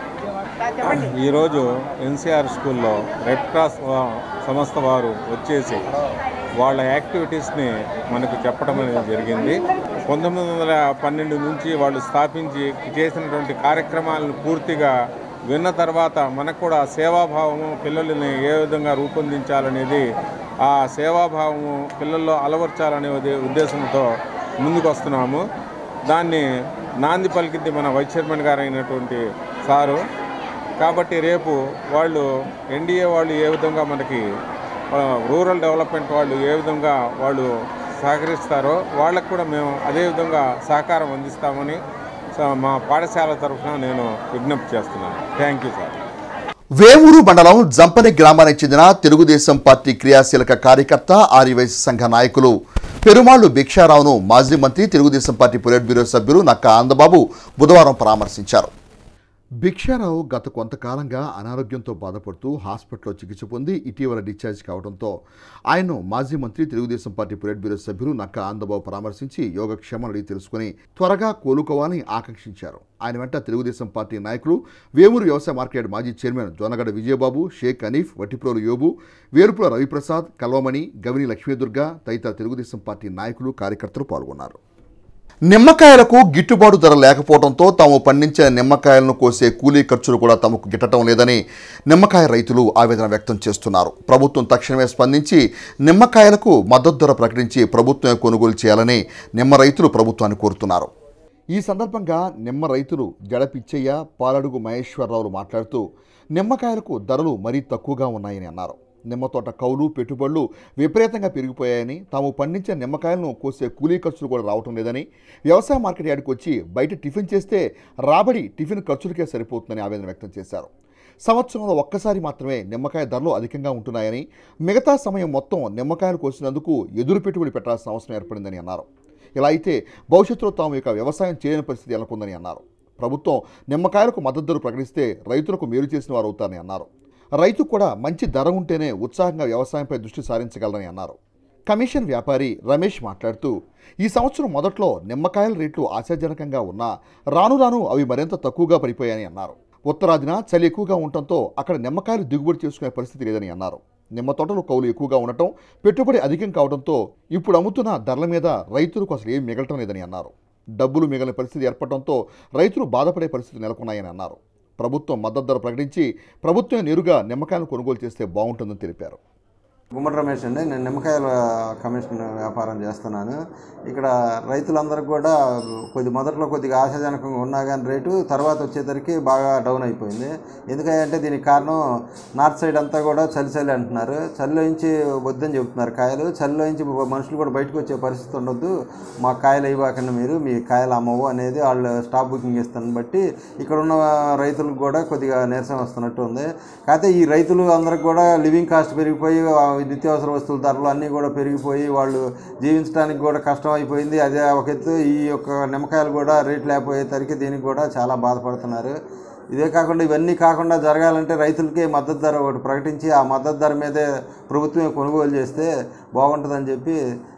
ఈరోజు ఎన్సిఆర్ స్కూల్లో రెడ్ క్రాస్ వా- సంస్థ వారు వచ్చేసి వాళ్ళ యాక్టివిటీస్ని మనకు చెప్పడం అనేది జరిగింది పంతొమ్మిది వందల పన్నెండు నుంచి వాళ్ళు స్థాపించి చేసినటువంటి కార్యక్రమాలను పూర్తిగా విన్న తర్వాత మనకు కూడా సేవాభావము పిల్లల్ని ఏ విధంగా రూపొందించాలనేది ఆ సేవాభావము పిల్లల్లో అలవర్చాలనే ఉదే- ఉద్దేశంతో ముందుకు వస్తున్నాము దాన్ని నాంది పలికింది మన వైస్ చైర్మన్ గారు అయినటువంటి సారు కాబట్టి రేపు వాళ్ళు ఎన్డీఏ వాళ్ళు ఏ విధంగా మనకి ఆ, రూరల్ డెవలప్మెంట్ వాళ్ళు ఏ విధంగా వాళ్ళు సహకరిస్తారో వాళ్ళకు కూడా మేము అదే విధంగా సహకారం అందిస్తామని స- మా పాఠశాల తరఫున నేను విజ్ఞప్తి చేస్తున్నాను థ్యాంక్ యూ సార్ వేమూరు మండలం జంపని గ్రామానికి చెందిన తెలుగుదేశం పార్టీ క్రియాశీలక కార్యకర్త ఆర్యవైశ్య సంఘ నాయకులు పెరుమాళ్లు భిక్షారావును మాజీ మంత్రి తెలుగుదేశం పార్టీ పొలిట్ బ్యూరో సభ్యులు నక్క ఆనందబాబు బుధవారం పరామర్శించారు భిక్షారావు గత కొంతకాలంగా అనారోగ్యంతో బాధపడుతూ హాస్పిటల్లో చికిత్స పొంది ఇటీవల డిశ్చార్జ్ కావడంతో ఆయన్ను మాజీ మంత్రి తెలుగుదేశం పార్టీ పొలిట్ బ్యూరో సభ్యులు నక్క ఆనందబాబు పరామర్శించి యోగక్షేమాలు అడిగి తెలుసుకుని త్వరగా కోలుకోవాలని ఆకాంక్షించారు ఆయన వెంట తెలుగుదేశం పార్టీ నాయకులు వేమూరు వ్యవసాయ మార్కెట్ మాజీ చైర్మన్ జొన్నగడ్డ విజయబాబు షేక్ హనీఫ్ వట్టిప్రోలు యోబు వేరుపుల రవిప్రసాద్ కల్వమణి గవిని లక్ష్మీదుర్గ తదితర తెలుగుదేశం పార్టీ నాయకులు కార్యకర్తలు పాల్గొన్నారు నిమ్మకాయలకు గిట్టుబాటు ధర లేకపోవడంతో తాము పండించిన నిమ్మకాయలను కోసే కూలీ ఖర్చులు కూడా తమకు గిట్టడం లేదని నిమ్మకాయ రైతులు ఆవేదన వ్యక్తం చేస్తున్నారు ప్రభుత్వం తక్షణమే స్పందించి నిమ్మకాయలకు మద్దతు ధర ప్రకటించి ప్రభుత్వమే కొనుగోలు చేయాలని నిమ్మ రైతులు ప్రభుత్వాన్ని కోరుతున్నారు ఈ సందర్భంగా నిమ్మ రైతులు జడపిచ్చయ్య పాలడుగు మహేశ్వరరావులు మాట్లాడుతూ నిమ్మకాయలకు ధరలు మరీ తక్కువగా ఉన్నాయని అన్నారు నిమ్మ తోట కౌలు పెట్టుబడులు విపరీతంగా పెరిగిపోయాయని తాము పండించిన నిమ్మకాయలను కోసే కూలీ ఖర్చులు కూడా రావటం లేదని వ్యవసాయ మార్కెట్ యార్డ్కి వచ్చి బయట టిఫిన్ చేస్తే రాబడి టిఫిన్ ఖర్చులకే సరిపోతుందని ఆవేదన వ్యక్తం చేశారు సంవత్సరంలో ఒక్కసారి మాత్రమే నిమ్మకాయ ధరలు అధికంగా ఉంటున్నాయని మిగతా సమయం మొత్తం నిమ్మకాయలు కోసినందుకు ఎదురు పెట్టుబడి పెట్టాల్సిన అవసరం ఏర్పడిందని అన్నారు ఇలా అయితే భవిష్యత్తులో తాము ఇక వ్యవసాయం చేయని పరిస్థితి నెలకొందని అన్నారు ప్రభుత్వం నిమ్మకాయలకు మద్దతు ధర ప్రకటిస్తే రైతులకు మేలు చేసిన వారు అవుతారని అన్నారు రైతు కూడా మంచి ధర ఉంటేనే ఉత్సాహంగా వ్యవసాయంపై దృష్టి సారించగలరని అన్నారు కమిషన్ వ్యాపారి రమేష్ మాట్లాడుతూ ఈ సంవత్సరం మొదట్లో నిమ్మకాయల రేట్లు ఆశాజనకంగా ఉన్నా రాను రాను అవి మరింత తక్కువగా పడిపోయాయని అన్నారు ఉత్తరాదిన చలి ఎక్కువగా ఉండటంతో అక్కడ నిమ్మకాయలు దిగుబడి చేసుకునే పరిస్థితి లేదని అన్నారు నిమ్మ తోటలు కౌలు ఎక్కువగా ఉండటం పెట్టుబడి అధికం కావడంతో ఇప్పుడు అమ్ముతున్న ధరల మీద రైతులకు అసలు ఏం మిగలటం లేదని అన్నారు డబ్బులు మిగిలిన పరిస్థితి ఏర్పడటంతో రైతులు బాధపడే పరిస్థితి నెలకొన్నాయని అన్నారు ప్రభుత్వం మద్దతు ధర ప్రకటించి ప్రభుత్వం నేరుగా నిమ్మకాయలను కొనుగోలు చేస్తే బాగుంటుందని తెలిపారు గుమ్మడి రమేష్ అండి నేను నిమ్మకాయల కమిషన్ వ్యాపారం చేస్తున్నాను ఇక్కడ రైతులందరికీ కూడా కొద్ది మొదట్లో కొద్దిగా ఆశాజనకంగా ఉన్నా కానీ రేటు తర్వాత వచ్చేసరికి బాగా డౌన్ అయిపోయింది ఎందుకంటే దీనికి కారణం నార్త్ సైడ్ అంతా కూడా చలి చలి అంటున్నారు చలిలో నుంచి వద్దని చెబుతున్నారు కాయలు చలిలో నుంచి మనుషులు కూడా బయటకు వచ్చే పరిస్థితి ఉండొద్దు మా కాయలు ఇవ్వకండి మీరు మీ కాయలు అమ్మవు అనేది వాళ్ళు స్టాప్ బుకింగ్ ఇస్తాను బట్టి ఇక్కడ ఉన్న రైతులకు కూడా కొద్దిగా నీరసం వస్తున్నట్టు ఉంది కాకపోతే ఈ రైతులు అందరికి కూడా లివింగ్ కాస్ట్ పెరిగిపోయి ఆ నిత్యావసర వస్తువుల ధరలు అన్నీ కూడా పెరిగిపోయి వాళ్ళు జీవించడానికి కూడా కష్టం అయిపోయింది అదే ఒక ఎత్తు ఈ యొక్క నిమ్మకాయలు కూడా రేట్ లేకపోయేసరికి దీనికి కూడా చాలా బాధపడుతున్నారు ఇదే కాకుండా ఇవన్నీ కాకుండా జరగాలంటే రైతులకి మద్దతు ధర ఒకటి ప్రకటించి ఆ మద్దతు ధర మీదే ప్రభుత్వమే కొనుగోలు చేస్తే బాగుంటుందని చెప్పి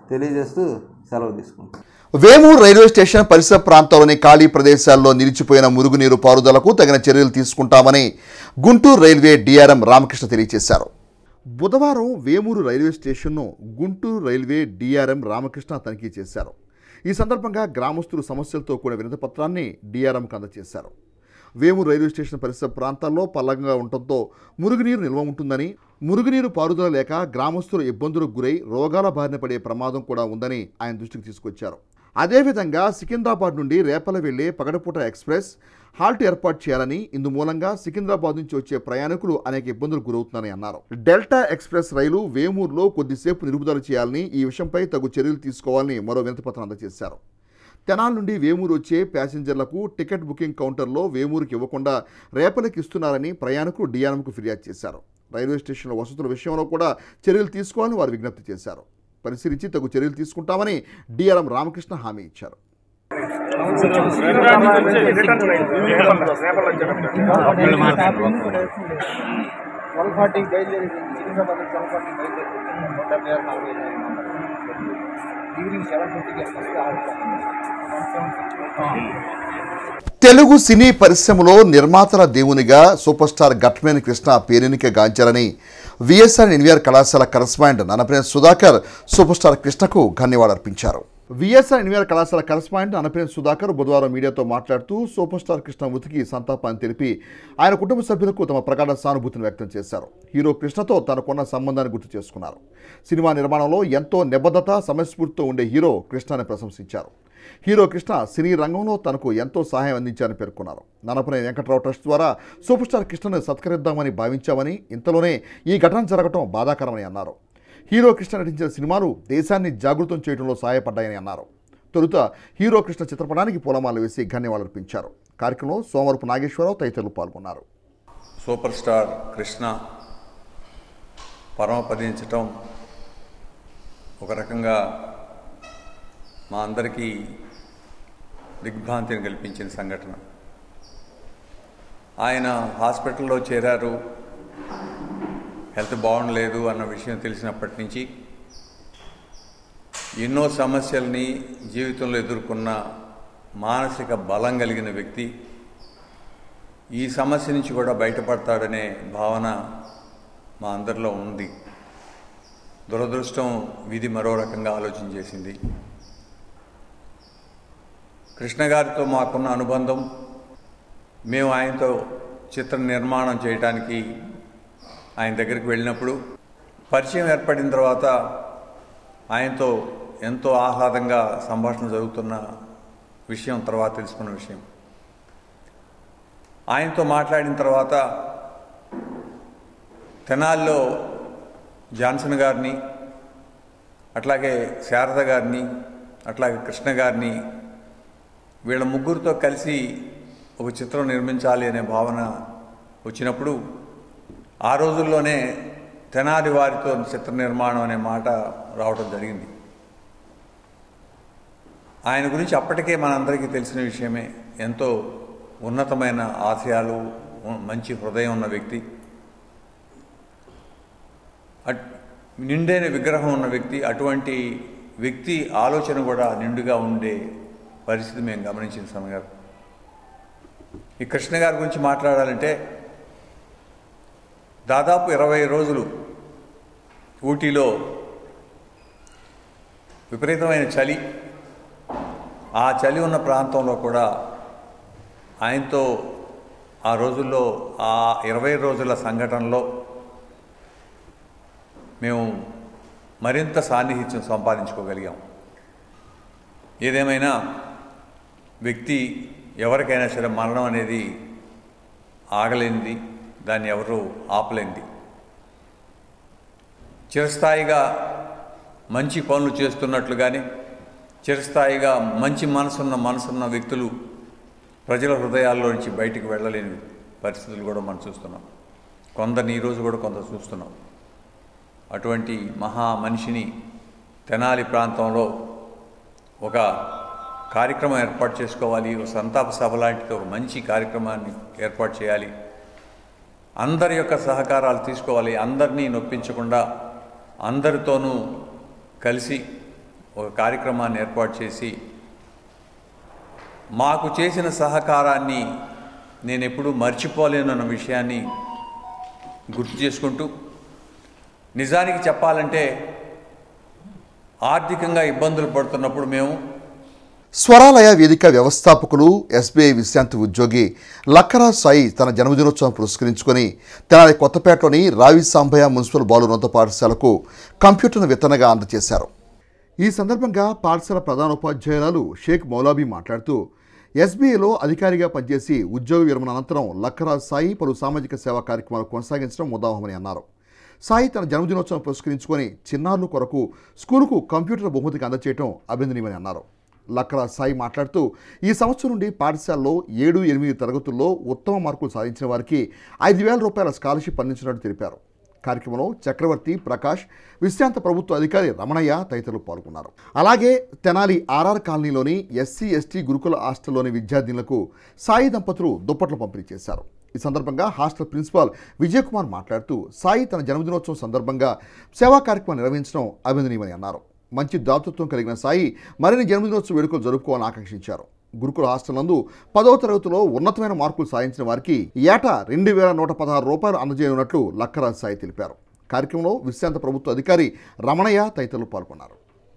తెలియజేస్తూ సెలవు తీసుకుంటాం వేమూరు రైల్వే స్టేషన్ పరిసర ప్రాంతాల్లోని ఖాళీ ప్రదేశాల్లో నిలిచిపోయిన మురుగునీరు పారుదలకు తగిన చర్యలు తీసుకుంటామని గుంటూరు రైల్వే డిఆర్ఎం రామకృష్ణ తెలియజేశారు బుధవారం వేమూరు రైల్వే స్టేషన్ను గుంటూరు రైల్వే డిఆర్ఎం రామకృష్ణ తనిఖీ చేశారు ఈ సందర్భంగా గ్రామస్తులు సమస్యలతో కూడిన వినతిపత్రాన్ని డిఆర్ఎంకు అందజేశారు వేమూరు రైల్వే స్టేషన్ పరిసర ప్రాంతాల్లో పల్లంగా ఉండటంతో మురుగునీరు నిల్వ ఉంటుందని మురుగునీరు పారుదల లేక గ్రామస్తులు ఇబ్బందులకు గురై రోగాల బారిన పడే ప్రమాదం కూడా ఉందని ఆయన దృష్టికి తీసుకొచ్చారు అదేవిధంగా సికింద్రాబాద్ నుండి రేపల వెళ్లే పగడపూట ఎక్స్ప్రెస్ హాల్ట్ ఏర్పాటు చేయాలని ఇందు మూలంగా సికింద్రాబాద్ నుంచి వచ్చే ప్రయాణికులు అనేక ఇబ్బందులు గురవుతున్నారని అన్నారు డెల్టా ఎక్స్ప్రెస్ రైలు వేమూరులో కొద్దిసేపు నిలుపుదల చేయాలని ఈ విషయంపై తగు చర్యలు తీసుకోవాలని మరో వినతిపత్రం అందజేశారు తెనాల నుండి వేమూరు వచ్చే ప్యాసింజర్లకు టికెట్ బుకింగ్ కౌంటర్లో వేమూరుకి ఇవ్వకుండా రేపలకి ఇస్తున్నారని ప్రయాణికులు డిఆర్ఎంకు ఫిర్యాదు చేశారు రైల్వే స్టేషన్ల వసతుల విషయంలో కూడా చర్యలు తీసుకోవాలని వారు విజ్ఞప్తి చేశారు పరిశీలించి తగు చర్యలు తీసుకుంటామని డిఆర్ఎం రామకృష్ణ హామీ ఇచ్చారు ట్వెల్వ్ ఫార్టీకి బయలుదేరి సికింద్రాబాద్ ట్వెల్వ్ ఫార్టీకి బయలుదేరి డెబ్బై ఆరు నలభై ఐదు ఈవినింగ్ సెవెన్ ఫిఫ్టీకి వస్తే తెలుగు సినీ పరిశ్రమలో నిర్మాతల దేవునిగా సూపర్ స్టార్ గట్మేని కృష్ణ పేరెనిక గాంచారని విఎస్ఆర్ ఎన్వీఆర్ కళాశాల correspondent Nanapena Sudhakar super star కృష్ణకు ధన్యవాదాలు విఎస్ఆర్ ఎన్వీఆర్ కళాశాల కరస్పాండెంట్ అనపేన సుధాకర్ బుధవారం మీడియాతో మాట్లాడుతూ సూపర్ స్టార్ కృష్ణ మృతికి సంతాపాన్ని తెలిపి ఆయన కుటుంబ సభ్యులకు తమ ప్రగాఢ సానుభూతిని వ్యక్తం చేశారు హీరో కృష్ణతో తనకున్న సంబంధాన్ని గుర్తు చేసుకున్నారు సినిమా నిర్మాణంలో ఎంతో నిబద్ధత సమయస్ఫూర్తితో ఉండే హీరో కృష్ణని ప్రశంసించారు హీరో కృష్ణ సినీ రంగంలో తనకు ఎంతో సహాయం అందించారని పేర్కొన్నారు ననపనే వెంకట్రావు ట్రస్ట్ ద్వారా సూపర్ స్టార్ కృష్ణను సత్కరిద్దామని భావించామని ఇంతలోనే ఈ ఘటన జరగటం బాధాకరమని అన్నారు హీరో కృష్ణ నటించిన సినిమాలు దేశాన్ని జాగృతం చేయడంలో సహాయపడ్డాయని అన్నారు తొలుత హీరో కృష్ణ చిత్రపటానికి పూలమాల వేసి ధన్యవాదాలర్పించారు కార్యక్రమంలో సోమవరపు నాగేశ్వరరావు తదితరులు పాల్గొన్నారు సూపర్ స్టార్ కృష్ణ పరమపదించటం ఒక రకంగా మా అందరికీ దిగ్భ్రాంతిని కల్పించిన సంఘటన ఆయన హాస్పిటల్లో చేరారు హెల్త్ బాగుండలేదు అన్న విషయం తెలిసినప్పటి నుంచి ఎన్నో సమస్యల్ని జీవితంలో ఎదుర్కొన్న మానసిక బలం కలిగిన వ్యక్తి ఈ సమస్య నుంచి కూడా బయటపడతాడనే భావన మా అందరిలో ఉంది దురదృష్టం విధి మరో రకంగా ఆలోచన చేసింది కృష్ణ గారితో మాకున్న అనుబంధం మేము ఆయనతో చిత్ర నిర్మాణం చేయడానికి ఆయన దగ్గరికి వెళ్ళినప్పుడు పరిచయం ఏర్పడిన తర్వాత ఆయనతో ఎంతో ఆహ్లాదంగా సంభాషణ జరుగుతున్న విషయం తర్వాత తెలుసుకున్న విషయం ఆయనతో మాట్లాడిన తర్వాత తెనాల్లో జాన్సన్ గారిని అట్లాగే శారద గారిని అట్లాగే కృష్ణ గారిని వీళ్ళ ముగ్గురితో కలిసి ఒక చిత్రం నిర్మించాలి అనే భావన వచ్చినప్పుడు ఆ రోజుల్లోనే తెనాలి వారితో చిత్ర నిర్మాణం అనే మాట రావడం జరిగింది ఆయన గురించి అప్పటికే మనందరికీ తెలిసిన విషయమే ఎంతో ఉన్నతమైన ఆశయాలు మంచి హృదయం ఉన్న వ్యక్తి అట్ నిండైన విగ్రహం ఉన్న వ్యక్తి అటువంటి వ్యక్తి ఆలోచన కూడా నిండుగా ఉండే పరిస్థితి మేము గమనించిన సమయం ఈ కృష్ణ గారి గురించి మాట్లాడాలంటే దాదాపు ఇరవై రోజులు ఊటీలో విపరీతమైన చలి ఆ చలి ఉన్న ప్రాంతంలో కూడా ఆయనతో ఆ రోజుల్లో ఆ ఇరవై రోజుల సంఘటనలో మేము మరింత సాన్నిహిత్యం సంపాదించుకోగలిగాం ఏదేమైనా వ్యక్తి ఎవరికైనా సరే మరణం అనేది ఆగలేనిది దాన్ని ఎవరు ఆపలేనిది చిరస్థాయిగా మంచి పనులు చేస్తున్నట్లుగానే చిరస్థాయిగా మంచి మనసున్న మనసున్న వ్యక్తులు ప్రజల హృదయాల్లో నుంచి బయటికి వెళ్ళలేని పరిస్థితులు కూడా మనం చూస్తున్నాం కొందరిని ఈరోజు కూడా కొంత చూస్తున్నాం అటువంటి మహా మనిషిని తెనాలి ప్రాంతంలో ఒక కార్యక్రమం ఏర్పాటు చేసుకోవాలి ఒక సంతాప సభ లాంటిది ఒక మంచి కార్యక్రమాన్ని ఏర్పాటు చేయాలి అందరి యొక్క సహకారాలు తీసుకోవాలి అందరినీ నొప్పించకుండా అందరితోనూ కలిసి ఒక కార్యక్రమాన్ని ఏర్పాటు చేసి మాకు చేసిన సహకారాన్ని నేను ఎప్పుడూ మర్చిపోలేనన్న విషయాన్ని గుర్తు చేసుకుంటూ నిజానికి చెప్పాలంటే ఆర్థికంగా ఇబ్బందులు పడుతున్నప్పుడు మేము స్వరాలయ వేదిక వ్యవస్థాపకులు ఎస్బీఐ విశ్రాంతి ఉద్యోగి లక్కరా సాయి తన జన్మదినోత్సవం పురస్కరించుకొని తెనాలి కొత్తపేటలోని రావి సాంబయ్య మున్సిపల్ బాలున్నత పాఠశాలకు కంప్యూటర్ను విత్తనగా అందజేశారు ఈ సందర్భంగా పాఠశాల ప్రధానోపాధ్యాయురాలు షేక్ మౌలాబీ మాట్లాడుతూ ఎస్బీఐలో అధికారిగా పనిచేసి ఉద్యోగ విరమణ అనంతరం లక్కరా సాయి పలు సామాజిక సేవా కార్యక్రమాలు కొనసాగించడం ఉదాహమని అన్నారు సాయి తన జన్మదినోత్సవం పురస్కరించుకొని చిన్నారుల కొరకు స్కూలుకు కంప్యూటర్ బహుమతికి అందజేయడం అభినందనీయమని అన్నారు లక్కల సాయి మాట్లాడుతూ ఈ సంవత్సరం నుండి పాఠశాలలో ఏడు ఎనిమిది తరగతుల్లో ఉత్తమ మార్కులు సాధించిన వారికి ఐదు వేల రూపాయల స్కాలర్షిప్ అందించినట్టు తెలిపారు కార్యక్రమంలో చక్రవర్తి ప్రకాష్ విశ్రాంత ప్రభుత్వ అధికారి రమణయ్య తదితరులు పాల్గొన్నారు అలాగే తెనాలి ఆర్ఆర్ కాలనీలోని ఎస్సీ ఎస్టీ గురుకుల హాస్టల్లోని విద్యార్థినులకు సాయి దంపతులు దుప్పట్లు పంపిణీ చేశారు ఈ సందర్భంగా హాస్టల్ ప్రిన్సిపాల్ విజయ్ కుమార్ మాట్లాడుతూ సాయి తన జన్మదినోత్సవం సందర్భంగా సేవా కార్యక్రమం నిర్వహించడం అభినందనీయమని అన్నారు మంచి దాతృత్వం కలిగిన సాయి మరిన్ని జన్మదినోత్సవ వేడుకలు జరుపుకోవాలని ఆకాంక్షించారు గురుకుల హాస్టల్ నందు పదవ తరగతిలో ఉన్నతమైన మార్కులు సాధించిన వారికి ఏటా రెండు వేల నూట పదహారు రూపాయలు అందజేయనున్నట్లు లక్కరాజ్ సాయి తెలిపారు కార్యక్రమంలో విశ్రాంత ప్రభుత్వ అధికారి రమణయ్య తదితరులు పాల్గొన్నారు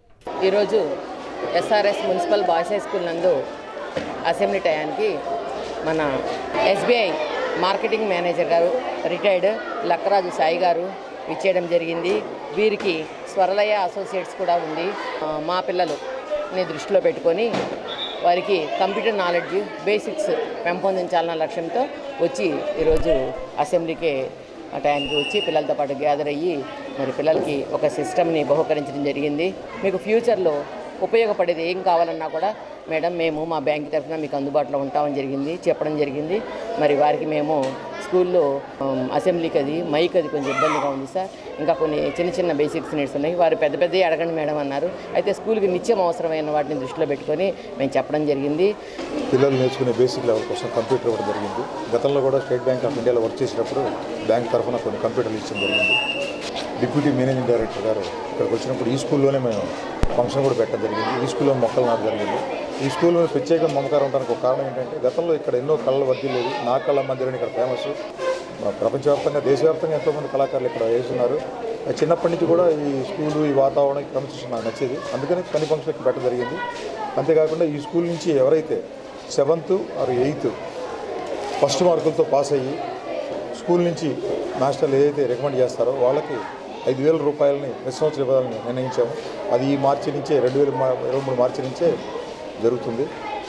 ఈరోజు SRS municipal boys high school నందు అసెంబ్లీ టయానికి మన SBI marketing manager garu retired Lakkaraju Sai garu ఇచ్చేయడం జరిగింది వీరికి స్వరలయ అసోసియేట్స్ కూడా ఉంది ఆ, మా పిల్లలుని దృష్టిలో పెట్టుకొని వారికి కంప్యూటర్ నాలెడ్జ్ బేసిక్స్ పెంపొందించాలన్న లక్ష్యంతో వచ్చి ఈరోజు అసెంబ్లీకి ఆ టైంకి వచ్చి పిల్లలతో పాటు గ్యాదర్ అయ్యి మరి పిల్లలకి ఒక సిస్టమ్ని బహుకరించడం జరిగింది మీకు ఫ్యూచర్లో ఉపయోగపడేది ఏం కావాలన్నా కూడా మేడం మేము మా బ్యాంక్ తరఫున మీకు అందుబాటులో ఉంటామని జరిగింది చెప్పడం జరిగింది మరి వారికి మేము స్కూల్లో ఆమ్, అసెంబ్లీకి అది మైక్ అది కొంచెం ఇబ్బందిగా ఉంది సార్ ఇంకా కొన్ని చిన్న చిన్న బేసిక్స్ నీడ్స్ ఉన్నాయి వారు పెద్ద పెద్దవి అడగండి మేడం అన్నారు అయితే స్కూల్కి నిత్యం అవసరమైన వాటిని దృష్టిలో పెట్టుకొని మేము చెప్పడం జరిగింది పిల్లలు నేర్చుకునే బేసిక్ లెవెల్ కోసం కంప్యూటర్ ఇవ్వడం జరిగింది గతంలో కూడా స్టేట్ బ్యాంక్ ఆఫ్ ఇండియాలో వర్క్ చేసినప్పుడు బ్యాంక్ తరఫున కొన్ని కంప్యూటర్లు ఇచ్చడం జరిగింది డిప్యూటీ మేనేజింగ్ డైరెక్టర్ గారు ఇక్కడికి వచ్చినప్పుడు ఈ స్కూల్లోనే మేము ఫంక్షన్ కూడా పెట్టడం జరిగింది ఈ స్కూల్లో మొక్కలు నాటు జరిగింది ఈ స్కూల్ మీద ప్రత్యేక మమకారం ఉండడానికి ఒక కారణం ఏంటంటే గతంలో ఇక్కడ ఎన్నో కళల వద్దీ లేదు నా కళ మందిరం ఇక్కడ ఫేమస్ ప్రపంచవ్యాప్తంగా దేశవ్యాప్తంగా ఎంతోమంది కళాకారులు ఇక్కడ వేస్తున్నారు చిన్నప్పటి నుంచి కూడా ఈ స్కూలు ఈ వాతావరణం ఈ క్రమశిక్షణ నాకు నచ్చేది అందుకని పని ఫంక్షన్ ఇక్కడ పెట్టడం జరిగింది అంతేకాకుండా ఈ స్కూల్ నుంచి ఎవరైతే సెవెంత్ ఆర్ ఎయిత్ ఫస్ట్ మార్కులతో పాస్ అయ్యి స్కూల్ నుంచి మాస్టర్లు ఏదైతే రికమెండ్ చేస్తారో వాళ్ళకి ఐదు వేల రూపాయలని ప్రతి సంవత్సరం ఇవ్వాలని నిర్ణయించాము అది ఈ మార్చి నుంచే రెండు వేల మా- ఇరవై మూడు మార్చి నుంచే జరుగుతుంది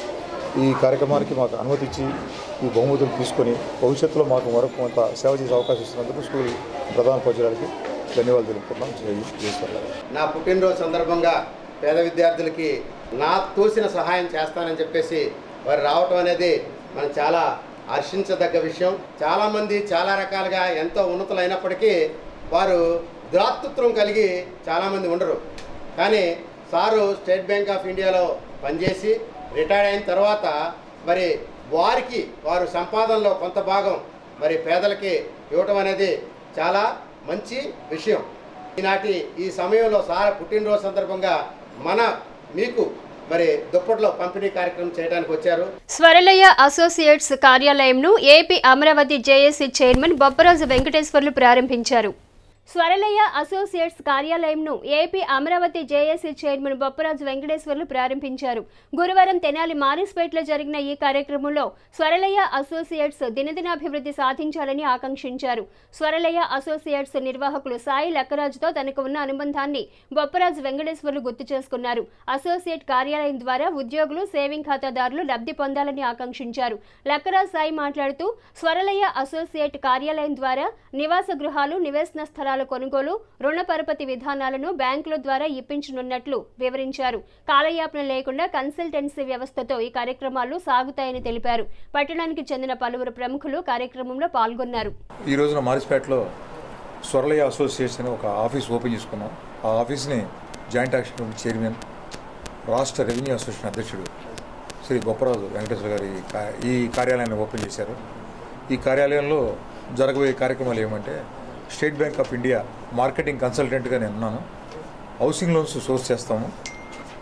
ఈ కార్యక్రమానికి మాకు అనుమతి ఇచ్చి ఈ బహుమతులు తీసుకొని భవిష్యత్తులో మాకు మరొక కొంత సేవ చేసే అవకాశం ఇస్తున్నందుకు స్కూల్ ప్రధాన ఉపాధ్యాయులకి ధన్యవాదాలు తెలుపుతున్నాం జై ఈశ్వర్ నా పుట్టినరోజు సందర్భంగా పేద విద్యార్థులకి నా తోసిన సహాయం చేస్తానని చెప్పేసి వారు రావటం అనేది మనం చాలా హర్షించదగ్గ విషయం చాలామంది చాలా రకాలుగా ఎంతో ఉన్నతులైనప్పటికీ వారు దురాతృత్వం కలిగి చాలామంది ఉండరు కానీ సారు స్టేట్ బ్యాంక్ ఆఫ్ ఇండియాలో పనిచేసి రిటైర్ అయిన తర్వాత మరి వారికి వారు సంపాదనలో కొంత భాగం మరి పేదలకి ఇవ్వటం అనేది చాలా మంచి విషయం ఈనాటి ఈ సమయంలో సార్ పుట్టినరోజు సందర్భంగా మన మీకు మరి దుప్పట్లో పంపిణీ కార్యక్రమం చేయడానికి వచ్చారు స్వరలయ అసోసియేట్స్ కార్యాలయంను AP Amaravati JAC chairman Bopparaju Venkateswarlu ప్రారంభించారు స్వరలయ అసోసియేట్స్ కార్యాలయంను AP Amaravati JAC chairman Bopparaju Venkateswarlu ప్రారంభించారు గురువారం తెనాలి మారిస్పేటలో జరిగిన ఈ కార్యక్రమంలో స్వరలయ అసోసియేట్స్ దినదినాభివృద్ధి సాధించాలని ఆకాంక్షించారు స్వరలయ అసోసియేట్స్ నిర్వాహకులు సాయి లక్కరాజుతో తనకు ఉన్న అనుబంధాన్ని బొప్పరాజు వెంకటేశ్వర్లు గుర్తు చేసుకున్నారు అసోసియేట్ కార్యాలయం ద్వారా ఉద్యోగులు సేవింగ్ ఖాతాదారులు లబ్ధి పొందాలని ఆకాంక్షించారు లక్కరాజ్ సాయి మాట్లాడుతూ స్వరలయ అసోసియేట్ కార్యాలయం ద్వారా నివాస గృహాలు నివేశన స్థలాల కొనుగోలు రుణ పరపతి విధానాలను బ్యాంకుల ద్వారా ఇప్పించనున్నట్లు వివరించారు కాలయాపన లేకుండా కన్సల్టెన్సీ వ్యవస్థతో ఈ కార్యక్రమాలు సాగుతాయని తెలిపారు పట్టణానికి చెందిన పలువురు ప్రముఖులు కార్యక్రమంలో పాల్గొన్నారు ఈ రోజున మారిస్పేటలో స్వరలయ అసోసియేట్స్ అని ఒక ఆఫీస్ ఓపెన్ చేసుకున్నాం ఆ ఆఫీస్ని జాయింట్ యాక్షన్ కమిటీ చైర్మన్ రాష్ట్ర రెవెన్యూ అసోసియేషన్ అధ్యక్షుడు శ్రీ గొప్పరాజు వెంకటేశ్వర గారి ఈ కా- ఈ కార్యాలయాన్ని ఓపెన్ చేశారు ఈ కార్యాలయంలో జరగబోయే కార్యక్రమాలు ఏమంటే State Bank of India marketing కన్సల్టెంట్గా నేను ఉన్నాను హౌసింగ్ లోన్స్ సోర్స్ చేస్తాము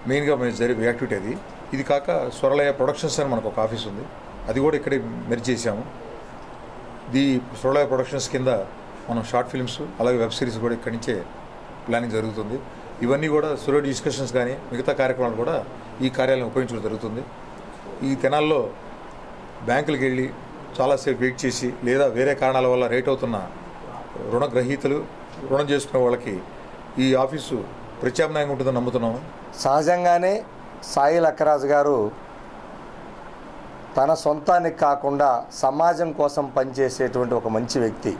మెయిన్గా మేము జరిగే యాక్టివిటీ అది ఇది కాక స్వరలయ ప్రొడక్షన్స్ అని మనకు ఒక ఆఫీస్ ఉంది అది కూడా ఇక్కడే మెర్జ్ చేసాము ది స్వరలయ ప్రొడక్షన్స్ కింద మనం షార్ట్ ఫిల్మ్స్ అలాగే వెబ్ సిరీస్ కూడా ఇక్కడి నుంచే ప్లానింగ్ జరుగుతుంది ఇవన్నీ కూడా సురో డిస్కషన్స్ కానీ మిగతా కార్యక్రమాలు కూడా ఈ కార్యాలయం ఉపయోగించడం జరుగుతుంది ఈ తెనాల్లో బ్యాంకులకు వెళ్ళి చాలాసేపు వెయిట్ చేసి లేదా వేరే కారణాల వల్ల రేట్ అవుతున్న రుణగ్రహీతలు రుణం చేసుకునే వాళ్ళకి ఈ ఆఫీసు ప్రత్యామ్నాయంగా ఉంటుందని నమ్ముతున్నాము సహజంగానే సాయి లక్కరాజు గారు తన సొంతానికి కాకుండా సమాజం కోసం పనిచేసేటువంటి ఒక మంచి వ్యక్తి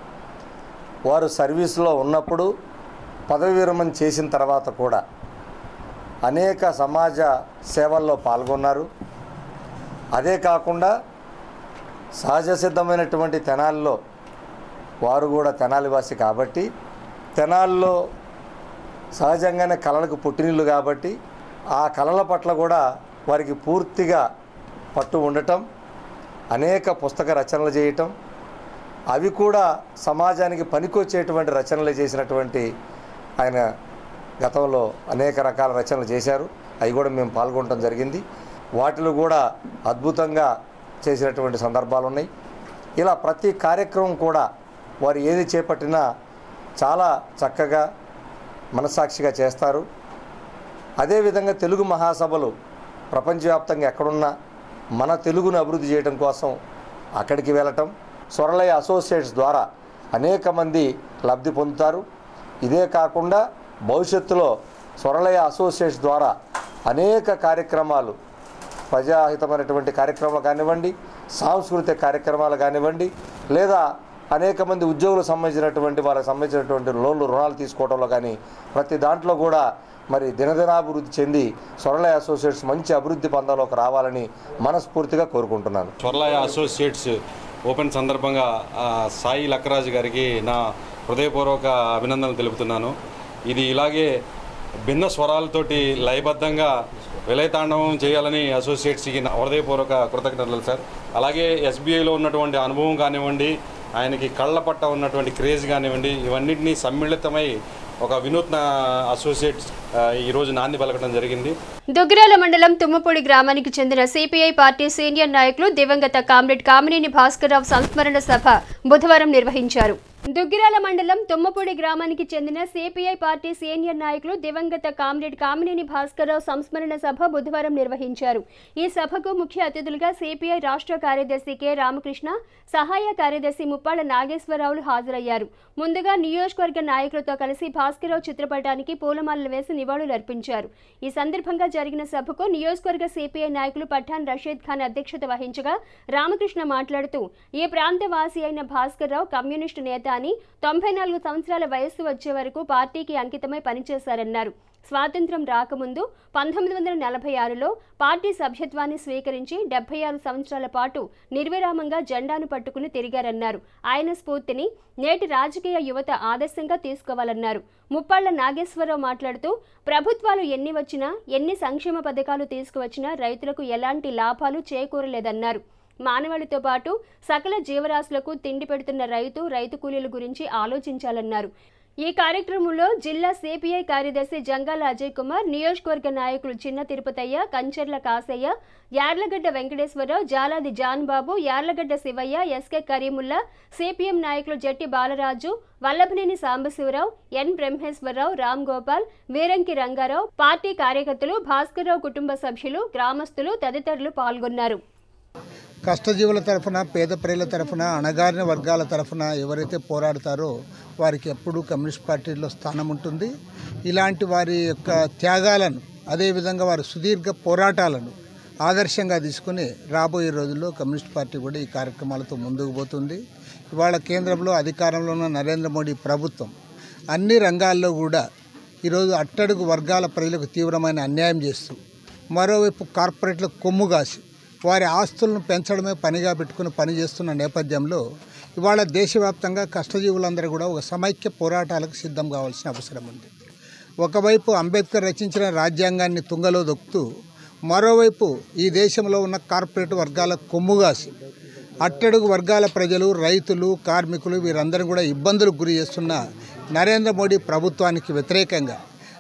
వారు సర్వీసులో ఉన్నప్పుడు పదవి విరమణ చేసిన తర్వాత కూడా అనేక సమాజ సేవల్లో పాల్గొన్నారు అదే కాకుండా సహజ సిద్ధమైనటువంటి తెనాలిలో వారు కూడా తెనాలివాసి కాబట్టి తెనాల్లో సహజంగానే కళలకు పుట్టినిల్లు కాబట్టి ఆ కళల పట్ల కూడా వారికి పూర్తిగా పట్టు ఉండటం అనేక పుస్తక రచనలు చేయటం అవి కూడా సమాజానికి పనికొచ్చేటువంటి రచనలు చేసినటువంటి ఆయన గతంలో అనేక రకాల రచనలు చేశారు అవి కూడా మేము పాల్గొనడం జరిగింది వాటిలో కూడా అద్భుతంగా చేసినటువంటి సందర్భాలు ఉన్నాయి ఇలా ప్రతి కార్యక్రమం కూడా వారు ఏది చేపట్టినా చాలా చక్కగా మనసాక్షిగా చేస్తారు అదేవిధంగా తెలుగు మహాసభలు ప్రపంచవ్యాప్తంగా ఎక్కడున్నా మన తెలుగును అభివృద్ధి చేయడం కోసం అక్కడికి వెళ్ళటం స్వరలయ అసోసియేట్స్ ద్వారా అనేక మంది లబ్ధి పొందుతారు ఇదే కాకుండా భవిష్యత్తులో స్వరలయ అసోసియేట్స్ ద్వారా అనేక కార్యక్రమాలు ప్రజాహితమైనటువంటి కార్యక్రమాలు కానివ్వండి సాంస్కృతిక కార్యక్రమాలు కానివ్వండి లేదా అనేక మంది ఉద్యోగులకు సంబంధించినటువంటి వాళ్ళకి సంబంధించినటువంటి లోన్లు రుణాలు తీసుకోవడంలో కానీ ప్రతి దాంట్లో కూడా మరి దినదినాభివృద్ధి చెంది స్వరలయ అసోసియేట్స్ మంచి అభివృద్ధి పందంలోకి రావాలని మనస్ఫూర్తిగా కోరుకుంటున్నాను స్వర్లయ అసోసియేట్స్ ఓపెన్ సందర్భంగా ఆ, సాయి లక్కరాజు గారికి నా హృదయపూర్వక అభినందనలు తెలుపుతున్నాను ఇది ఇలాగే భిన్న స్వరాలతోటి లయబద్ధంగా విలయతాండవం చేయాలని అసోసియేట్స్కి నా హృదయపూర్వక కృతజ్ఞతలు సార్ అలాగే ఎస్బీఐలో ఉన్నటువంటి అనుభవం కానివ్వండి ఆయనకి కళ్ళ పట్ట ఉన్నటువంటి క్రేజ్ కానివ్వండి ఇవన్నింటినీ సమ్మిళితమై ఒక వినూత్న అసోసియేట్స్ ఆ, ఈరోజు నాంది పలకడం జరిగింది దుగ్గిరాల మండలం తుమ్మపూడి గ్రామానికి చెందిన సిపిఐ పార్టీ సీనియర్ నాయకులు దివంగత కామ్రేడ్ కామినేని భాస్కర్రావు సంస్మరణ సభ బుధవారం నిర్వహించారు దుగ్గిరాల మండలం తుమ్మపూడి గ్రామానికి చెందిన సిపిఐ పార్టీ సీనియర్ నాయకులు దివంగత కామ్రేడ్ కామినేని భాస్కర్రావు సంస్మరణ సభ బుధవారం నిర్వహించారు ఈ సభకు ముఖ్య అతిథులుగా సిపిఐ రాష్ట్ర కార్యదర్శి కె రామకృష్ణ సహాయ కార్యదర్శి ముప్పాళ్ల నాగేశ్వరరావులు హాజరయ్యారు ముందుగా నియోజకవర్గ నాయకులతో కలిసి భాస్కర్రావు చిత్రపటానికి పూలమాలలు వేసి నివాళులు అర్పించారు ఈ సందర్భంగా జరిగిన సభకు నియోజకవర్గ సిపిఐ నాయకులు పఠాన్ రషీద్ ఖాన్ అధ్యక్షత వహించగా రామకృష్ణ మాట్లాడుతూ ఈ ప్రాంత వాసి అయిన భాస్కర్రావు కమ్యూనిస్టు నేత అని తొంభై నాలుగు సంవత్సరాల వయస్సు వచ్చే వరకు పార్టీకి అంకితమై పనిచేశారన్నారు స్వాతంత్ర్యం రాకముందు పంతొమ్మిది వందల నలభై ఆరులో పార్టీ సభ్యత్వాన్ని స్వీకరించి డెబ్బై ఆరు సంవత్సరాల పాటు నిర్విరామంగా జెండాను పట్టుకుని తిరిగారన్నారు ఆయన స్ఫూర్తిని నేటి రాజకీయ యువత ఆదర్శంగా తీసుకోవాలన్నారు ముప్పాళ్ల నాగేశ్వరరావు మాట్లాడుతూ ప్రభుత్వాలు ఎన్ని వచ్చినా ఎన్ని సంక్షేమ పథకాలు తీసుకువచ్చినా రైతులకు ఎలాంటి లాభాలు చేకూరలేదన్నారు మానవాళితో పాటు సకల జీవరాశులకు తిండి పెడుతున్న రైతు రైతు కూలీల గురించి ఆలోచించాలన్నారు ఈ కార్యక్రమంలో జిల్లా సిపిఐ కార్యదర్శి జంగాల అజయ్ కుమార్ నియోజకవర్గ నాయకులు Chinna Tirupathaiah Kancharla Kasaiah Yarlagadda Venkateswararao Jaladi John Babu Yarlagadda Sivaiah SK Karimulla CPM నాయకులు జట్టి బాలరాజు వల్లభనేని సాంబశివరావు ఎన్ బ్రహ్మేశ్వరరావు రామ్ గోపాల్ వీరంకి రంగారావు పార్టీ కార్యకర్తలు భాస్కర్రావు కుటుంబ సభ్యులు గ్రామస్తులు తదితరులు పాల్గొన్నారు కష్టజీవుల తరఫున పేద ప్రజల తరఫున అణగారిన వర్గాల తరఫున ఎవరైతే పోరాడతారో వారికి ఎప్పుడూ కమ్యూనిస్ట్ పార్టీలో స్థానం ఉంటుంది ఇలాంటి వారి యొక్క త్యాగాలను అదేవిధంగా వారి సుదీర్ఘ పోరాటాలను ఆదర్శంగా తీసుకుని రాబోయే రోజుల్లో కమ్యూనిస్ట్ పార్టీ కూడా ఈ కార్యక్రమాలతో ముందుకు పోతుంది ఇవాళ కేంద్రంలో అధికారంలో ఉన్న నరేంద్ర మోడీ ప్రభుత్వం అన్ని రంగాల్లో కూడా ఈరోజు అట్టడుగు వర్గాల ప్రజలకు తీవ్రమైన అన్యాయం చేస్తూ మరోవైపు కార్పొరేట్లకు కొమ్ము కాసి వారి ఆస్తులను పెంచడమే పనిగా పెట్టుకుని పనిచేస్తున్న నేపథ్యంలో ఇవాళ దేశవ్యాప్తంగా కష్టజీవులందరూ కూడా ఒక సమైక్య పోరాటాలకు సిద్ధం కావాల్సిన అవసరం ఉంది ఒకవైపు అంబేద్కర్ రచించిన రాజ్యాంగాన్ని తుంగలో దొక్కుతూ మరోవైపు ఈ దేశంలో ఉన్న కార్పొరేట్ వర్గాల కొమ్ముగాసి అట్టడుగు వర్గాల ప్రజలు రైతులు కార్మికులు వీరందరూ కూడా ఇబ్బందులకు గురి చేస్తున్న నరేంద్ర మోడీ ప్రభుత్వానికి వ్యతిరేకంగా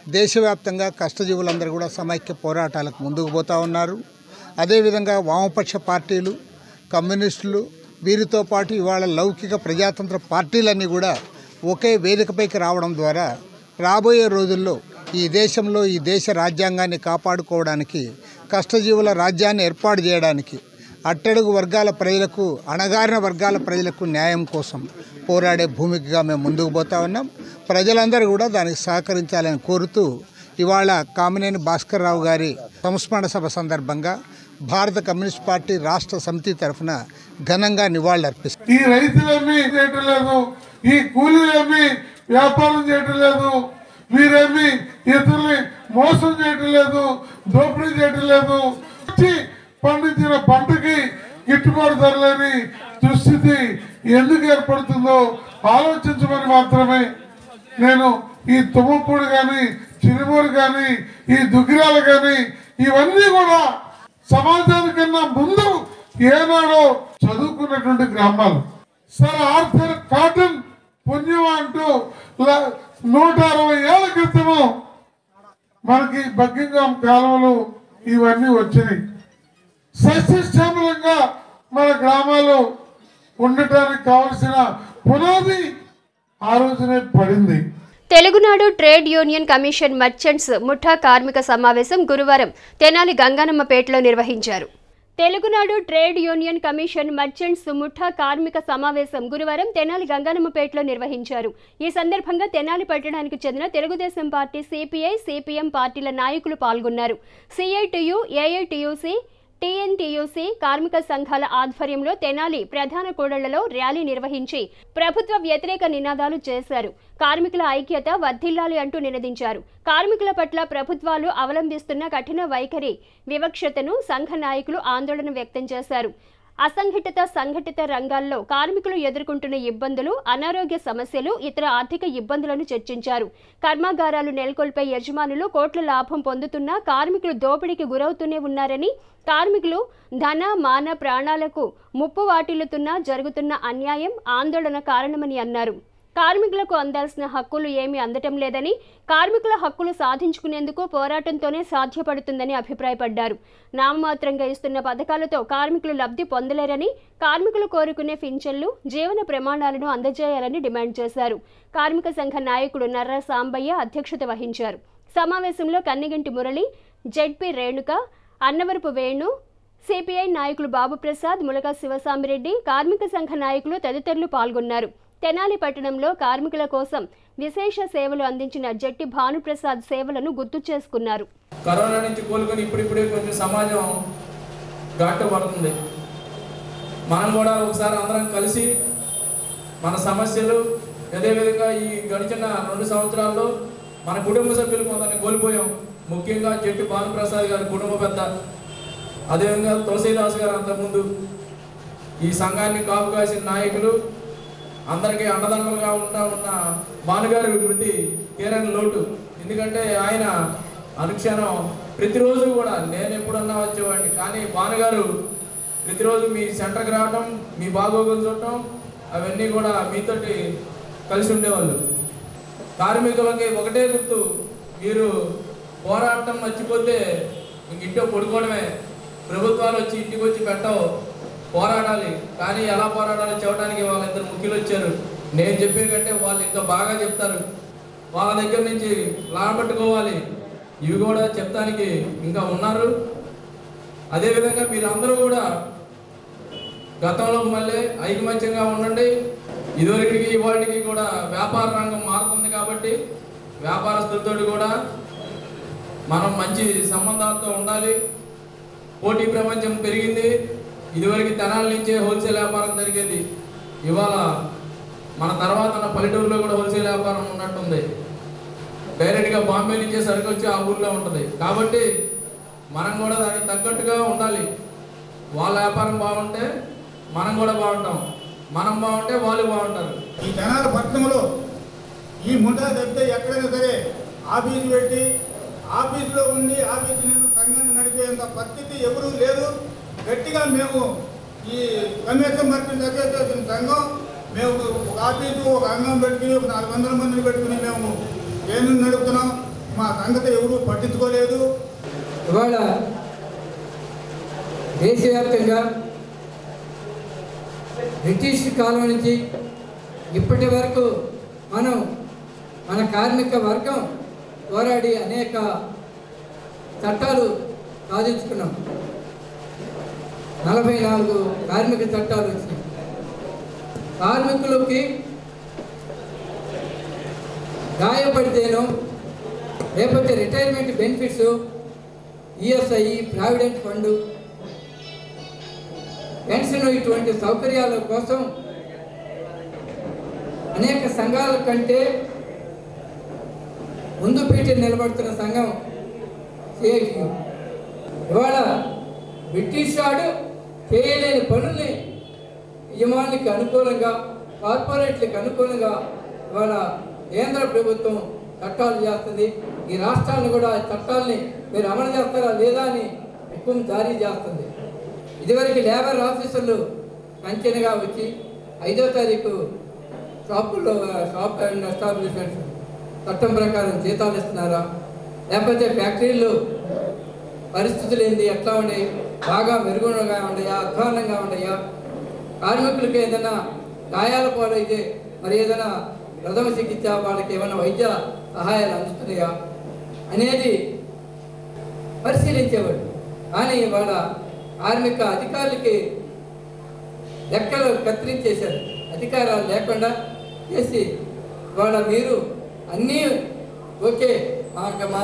దేశవ్యాప్తంగా కష్టజీవులందరూ కూడా సమైక్య పోరాటాలకు ముందుకు పోతూ ఉన్నారు అదేవిధంగా వామపక్ష పార్టీలు కమ్యూనిస్టులు వీరితో పాటు ఇవాళ లౌకిక ప్రజాతంత్ర పార్టీలన్నీ కూడా ఒకే వేదికపైకి రావడం ద్వారా రాబోయే రోజుల్లో ఈ దేశంలో ఈ దేశ రాజ్యాంగాన్ని కాపాడుకోవడానికి కష్టజీవుల రాజ్యాన్ని ఏర్పాటు చేయడానికి అట్టడుగు వర్గాల ప్రజలకు అణగారిన వర్గాల ప్రజలకు న్యాయం కోసం పోరాడే భూమికగా మేము ముందుకు పోతా ఉన్నాం ప్రజలందరూ కూడా దానికి సహకరించాలని కోరుతూ ఇవాళ కామినేని భాస్కర్ రావు గారి సంస్మరణ సభ సందర్భంగా భారత కమ్యూనిస్ట్ పార్టీ రాష్ట్ర సమితి తరఫున ఘనంగా నివాళులర్పిస్తాం ఈ రైతులేమి చేయటం లేదు ఈ కూలీలేమి వ్యాపారం చేయటం లేదు వీరేమి ఇతరుల్ని మోసం చేయటం లేదు దోపిడీ చేయటం లేదు వచ్చి పండించిన పంటకి గిట్టుబాటు ధర లేని దుస్థితి ఎందుకు ఏర్పడుతుందో ఆలోచించమని మాత్రమే నేను ఈ తుమ్మపూడి కానీ చిరుమూరు కానీ ఈ దుగ్గిరాలు కానీ ఇవన్నీ కూడా సమాజానికన్నా ముందు ఏనాడో చదువుకున్నటువంటి గ్రామాలు సర్ ఆర్థర్ కాటన్ పుణ్యం అంటూ ల- నూట అరవై ఏళ్ల క్రితము మనకి బగ్గింగాం కాలువలు ఇవన్నీ వచ్చినాయి సస్యశ్యామలంగా మన గ్రామాలు ఉండటానికి కావలసిన పునాది ఆ రోజునే పడింది Telugunadu trade union commission merchants ముఠా కార్మిక సమావేశం గురువారం తెనాలి గంగానమ్మపేటలో నిర్వహించారు Telugunadu trade union commission merchants ముఠా కార్మిక సమావేశం గురువారం తెనాలి గంగానమ్మపేటలో నిర్వహించారు ఈ సందర్భంగా తెనాలి పట్టణానికి చెందిన తెలుగుదేశం పార్టీ సిపిఐ సిపిఎం పార్టీల నాయకులు పాల్గొన్నారు సిఐటియు ఏఐటియుసి టీఎన్టీయూసీ కార్మిక సంఘాల ఆధ్వర్యంలో తెనాలి ప్రధాన కూడళ్లలో ర్యాలీ నిర్వహించి ప్రభుత్వ వ్యతిరేక నినాదాలు చేశారు కార్మికుల ఐక్యత వర్ధిల్లాలి అంటూ నినదించారు కార్మికుల పట్ల ప్రభుత్వాలు అవలంబిస్తున్న కఠిన వైఖరి వివక్షతను సంఘ నాయకులు ఆందోళన వ్యక్తం చేశారు అసంఘటిత సంఘటిత రంగాల్లో కార్మికులు ఎదుర్కొంటున్న ఇబ్బందులు అనారోగ్య సమస్యలు ఇతర ఆర్థిక ఇబ్బందులను చర్చించారు కర్మాగారాలు నెలకొల్పే యజమానులు కోట్ల లాభం పొందుతున్నా కార్మికులు దోపిడీకి గురవుతూనే ఉన్నారని కార్మికులు ధన మాన ప్రాణాలకు ముప్పు వాటిల్లుతున్నా జరుగుతున్న అన్యాయం ఆందోళన కారణమని అన్నారు కార్మికులకు అందాల్సిన హక్కులు ఏమీ అందటం లేదని కార్మికుల హక్కులు సాధించుకునేందుకు పోరాటంతోనే సాధ్యపడుతుందని అభిప్రాయపడ్డారు నామమాత్రంగా ఇస్తున్న పథకాలతో కార్మికులు లబ్ధి పొందలేరని కార్మికులు కోరుకునే పింఛన్లు జీవన ప్రమాణాలను అందజేయాలని డిమాండ్ చేశారు కార్మిక సంఘ నాయకుడు నర్రా సాంబయ్య అధ్యక్షత వహించారు సమావేశంలో కన్నెగంటి మురళి జెడ్పీ రేణుక అన్నవరపు వేణు సిపిఐ నాయకులు బాబుప్రసాద్ ములక శివసామిరెడ్డి కార్మిక సంఘ నాయకులు తదితరులు పాల్గొన్నారు తెనాలి పట్టణంలో కార్మికుల కోసం విశేష సేవలు అందించిన జట్టి భానుప్రసాద్ సేవలను గుర్తు చేసుకున్నారు కరోనా నుంచి కోలుకొని ఇప్పుడిప్పుడే కొంచెం సమాజం ఘాటు పడుతుంది మనం కూడా ఒకసారి అందరం కలిసి మన సమస్యలు అదేవిధంగా ఈ గడిచిన రెండు సంవత్సరాల్లో మన కుటుంబ సభ్యులు కొందరిని కోల్పోయాం ముఖ్యంగా జట్టి భానుప్రసాద్ గారి కుటుంబ పెద్ద అదేవిధంగా తులసీదాస్ గారు అంతకుముందు ఈ సంఘాన్ని కాపు కాసిన నాయకులు అందరికీ అండదండలుగా ఉంటా ఉన్న భానుగారి మృతి తీరని లోటు ఎందుకంటే ఆయన అనుక్షణం ప్రతిరోజు కూడా నేను ఎప్పుడన్నా వచ్చేవాడిని కానీ భానుగారు ప్రతిరోజు మీ సెంటర్కి రావటం మీ బాగోగులు చూడటం అవన్నీ కూడా మీతోటి కలిసి ఉండేవాళ్ళు కార్మికులకి ఒకటే గుర్తు మీరు పోరాటం మర్చిపోతే ఇంక ఇంట్లో పడుకోవడమే ప్రభుత్వాలు వచ్చి ఇంటికి వచ్చి పెట్టవు పోరాడాలి కానీ ఎలా పోరాడాలో చెప్పడానికి వాళ్ళిద్దరు ముఖ్యులు వచ్చారు నేను చెప్పే కంటే వాళ్ళు ఇంకా బాగా చెప్తారు వాళ్ళ దగ్గర నుంచి లాగబట్టుకోవాలి ఇవి కూడా చెప్తానికి ఇంకా ఉన్నారు అదేవిధంగా మీరు అందరూ కూడా గతంలో మళ్ళీ ఐకమత్యంగా ఉండండి ఇదివరకి ఇవాళకి కూడా వ్యాపార రంగం మారుతుంది కాబట్టి వ్యాపారస్తులతో కూడా మనం మంచి సంబంధాలతో ఉండాలి పోటీ ప్రపంచం పెరిగింది ఇదివరకు తెనాల నుంచే హోల్సేల్ వ్యాపారం జరిగేది ఇవాళ మన తర్వాత ఉన్న పల్లెటూరులో కూడా హోల్సేల్ వ్యాపారం ఉన్నట్టుంది డైరెక్ట్గా బాంబే నుంచే సరుకు వచ్చి ఆ ఊర్లో ఉంటుంది కాబట్టి మనం కూడా దానికి తగ్గట్టుగా ఉండాలి వాళ్ళ వ్యాపారం బాగుంటే మనం కూడా బాగుంటాం మనం బాగుంటే వాళ్ళు బాగుంటారు ఈ తెనాల పట్టణంలో ఈ ముఠా తప్పితే ఎక్కడైనా సరే ఆఫీసు పెట్టి ఆఫీసులో ఉండి ఆఫీసు నేను సంఘాన్ని నడిపేంత పరిస్థితి ఎవరూ లేదు గట్టిగా మేము ఈ కమిషన్ మర్చెంట్ అసోసియేషన్ సంఘం మేము ఒక ఆఫీసు ఒక అంగం పెట్టుకుని ఒక నాలుగు వందల మందిని పెట్టుకుని మేము ట్రైనింగ్ నడుపుతున్నాం మా సంగతి ఎవరూ పట్టించుకోలేదు ఇవాళ దేశవ్యాప్తంగా బ్రిటిష్ కాలం నుంచి ఇప్పటి వరకు మనం మన కార్మిక వర్గం పోరాడి అనేక చట్టాలు సాధించుకున్నాం నలభై నాలుగు కార్మిక చట్టాలు వచ్చినాయి కార్మికులకి గాయపడితేనో లేకపోతే retirement benefits ESI provident fund pension ఇటువంటి సౌకర్యాల కోసం అనేక సంఘాల కంటే ముందు పీటి నిలబడుతున్న సంఘం సిఐటియు ఇవాళ బ్రిటిష్ వాడు చేయలేని పనుల్ని యజమానికి అనుకూలంగా కార్పొరేట్లకు అనుకూలంగా ఇవాళ కేంద్ర ప్రభుత్వం చట్టాలు చేస్తుంది ఈ రాష్ట్రాలను కూడా ఆ చట్టాలని మీరు అమలు చేస్తారా లేదా అని హుకుం జారీ చేస్తుంది ఇదివరకు లేబర్ ఆఫీసర్లు కంచెనగా వచ్చి ఐదో తారీఖు షాపుల్లో షాప్ అండ్ ఎస్టాబ్లిష్మెంట్స్ చట్టం ప్రకారం జీతాలు ఇస్తున్నారా లేకపోతే ఫ్యాక్టరీల్లో పరిస్థితులు ఏంది ఎట్లా ఉన్నాయి బాగా మెరుగుగా ఉన్నాయా అధ్వానంగా ఉన్నాయా కార్మికులకు ఏదైనా గాయాల పాలైతే మరి ఏదైనా ప్రథమ చికిత్స వాళ్ళకి ఏమైనా వైద్య సహాయాలు అందుతున్నాయా అనేది పరిశీలించేవాడు కానీ వాళ్ళ కార్మిక అధికారులకి లెక్కలు కత్తిరించేశారు అధికారాలు లేకుండా చేసి వాళ్ళ మీరు అన్నీ ఓకే మా మా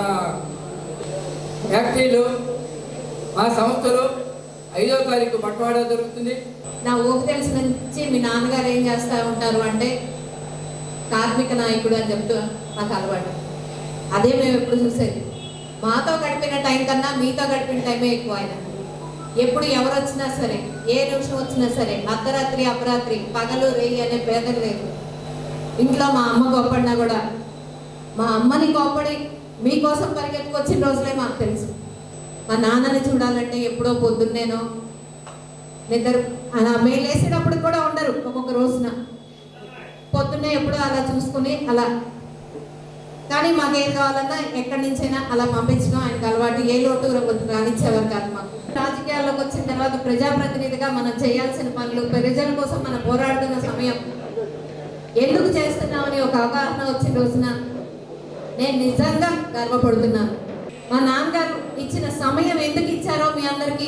ఫ్యాక్టరీలు మా సంస్థలో ఐదో తారీఖు బట్వాడా జరుగుతుంది నా ఊహ తెలిసిన నుంచి మీ నాన్నగారు ఏం చేస్తూ ఉంటారు అంటే కార్మిక నాయకుడు అని చెప్తూ నాకు అలవాటు అదే మేము ఎప్పుడు చూసేది మాతో గడిపిన టైం కన్నా మీతో గడిపిన టైమే ఎక్కువ ఆయన ఎప్పుడు ఎవరు వచ్చినా సరే ఏ నిమిషం వచ్చినా సరే అర్ధరాత్రి అపరాత్రి పగలు రేయి అనే భేదం లేదు ఇంట్లో మా అమ్మ గొప్పడినా కూడా మా అమ్మని గొప్పడి మీకోసం పరిగెత్తుకొచ్చిన రోజులే మాకు తెలుసు మా నాన్నని చూడాలంటే ఎప్పుడో పొద్దున్నేనో నిద్ర అలా మేము లేసేటప్పుడు కూడా ఉండరు ఒక్కొక్క రోజున పొద్దున్నే ఎప్పుడో అలా చూసుకుని అలా కానీ మాకు ఏం కావాలన్నా ఎక్కడి నుంచైనా అలా పంపించడం ఆయనకు అలవాటు ఏ లోటు ర- రానిచ్చేవారు కాదు మాకు రాజకీయాల్లోకి వచ్చిన తర్వాత ప్రజాప్రతినిధిగా మనం చేయాల్సిన పనులు ప్రజల కోసం మనం పోరాడుతున్న సమయం ఎందుకు చేస్తున్నామని ఒక అవగాహన వచ్చిన రోజున నేను నిజంగా గర్వపడుతున్నాను మా నాన్నగారు ఇచ్చిన సమయం ఎందుకు ఇచ్చారో మీ అందరికీ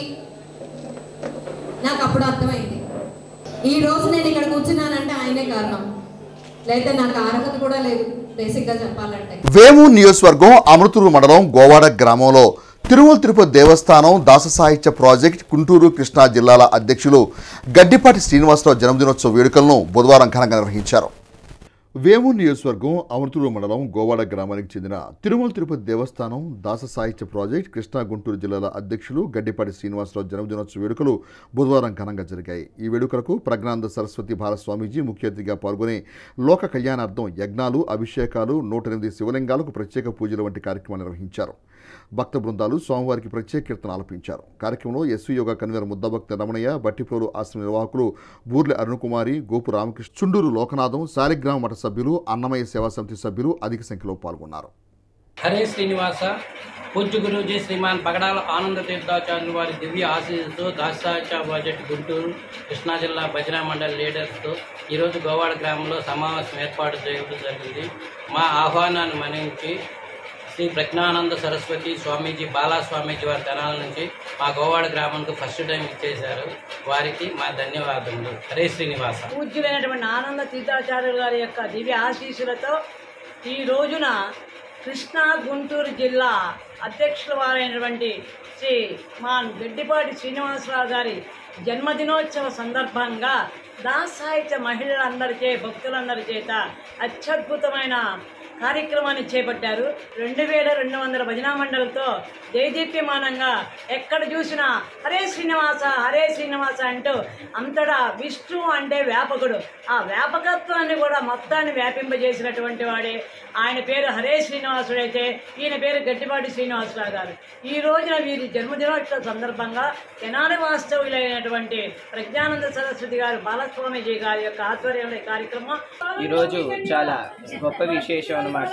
నాకు అప్పుడు అర్థమైంది ఈ రోజు నేను ఇక్కడ కూర్చున్నానంటే ఆయనే కారణం లేకపోతే నాకు ఆ అర్హత కూడా లేదు బేసిక్గా చెప్పాలంటే వేము నియోజకవర్గం అమృతూరు మండలం గోవాడ గ్రామంలో తిరుమల తిరుపతి దేవస్థానం దాస సాహిత్య ప్రాజెక్ట్ గుంటూరు కృష్ణా జిల్లాల అధ్యక్షులు గడ్డిపాటి శ్రీనివాసరావు జన్మదినోత్సవ వేడుకలను బుధవారం ఘనంగా నిర్వహించారు వేము నియోజకవర్గం అమృతూరు మండలం గోవాడ గ్రామానికి చెందిన తిరుమల తిరుపతి దేవస్థానం దాస సాహిత్య ప్రాజెక్ట్ కృష్ణా గుంటూరు జిల్లాల అధ్యక్షులు గడ్డిపాటి శ్రీనివాసరావు జన్మదినోత్సవ వేడుకలు బుధవారం ఘనంగా జరిగాయి ఈ వేడుకలకు ప్రజ్ఞానంద సరస్వతి భారస్వామీజీ ముఖ్య అతిథిగా పాల్గొని లోక కళ్యాణార్థం యజ్ఞాలు అభిషేకాలు నూట ఎనిమిది శివలింగాలకు ప్రత్యేక పూజలు వంటి కార్యక్రమాలు నిర్వహించారు భక్త బృందాలు స్వామివారికి ప్రత్యేక కీర్తన ఆలపించారు కార్యక్రమంలో SV yoga convener Muddabhakta Ramanaiah Bhattiprolu ఆశ్రమ నిర్వాహకులు బూర్లె అరుణకుమారి గోపు రామకృష్ణ చుండూరు లోకనాథం శాలిగ్రామ మఠ సభ్యులు అన్నమయ్య సేవా సమితి సభ్యులు అధిక సంఖ్యలో పాల్గొన్నారు హరే శ్రీనివాస పూజ్య గురూజీ శ్రీమాన్ పగడాల ఆనంద తీర్థాచార్యుల వారి దివ్య ఆశీస్సుతో దాసాచా ప్రాజెక్ట్ గుంటూరు కృష్ణా జిల్లా భజన మండలి లీడర్స్తో ఈరోజు గోవాడ గ్రామంలో సమావేశం ఏర్పాటు చేయడం జరిగింది మా ఆహ్వానాన్ని మన్నించి శ్రీ ప్రజ్ఞానంద సరస్వతి స్వామీజీ బాలా స్వామీజీ వారి ధనాల నుంచి మా గోవాడ గ్రామానికి ఫస్ట్ టైం ఇచ్చేశారు వారికి మా ధన్యవాదములు హరే శ్రీనివాస పూజ్యులైనటువంటి ఆనంద తీర్థాచార్యుల గారి యొక్క దివ్య ఆశీస్సులతో ఈ రోజున కృష్ణా గుంటూరు జిల్లా అధ్యక్షుల వారైనటువంటి శ్రీ మాన్ గడ్డిపాటి శ్రీనివాసరావు గారి జన్మదినోత్సవ సందర్భంగా దాసాహిత్య మహిళలందరిచే భక్తులందరి చేత అత్యద్భుతమైన కార్యక్రమాన్ని చేపట్టారు రెండు వేల రెండు వందల భజనా మండలితో దేదీప్యమానంగా ఎక్కడ చూసినా హరే శ్రీనివాస హరే శ్రీనివాస అంటూ అంతటా విష్ణు అంటే వ్యాపకుడు ఆ వ్యాపకత్వాన్ని కూడా మొత్తాన్ని వ్యాపింపజేసినటువంటి వాడే ఆయన పేరు హరే శ్రీనివాసుడు అయితే ఈయన పేరు గట్టిపాటి శ్రీనివాసరావు గారు ఈ రోజున వీరి జన్మదినోత్సవ సందర్భంగా తెనాలి వాస్తవులైనటువంటి ప్రజ్ఞానంద సరస్వతి గారు బాలస్వామిజీ గారి యొక్క ఆధ్వర్యంలో ఈ కార్యక్రమం ఈరోజు చాలా గొప్ప విశేషం అన్నమాట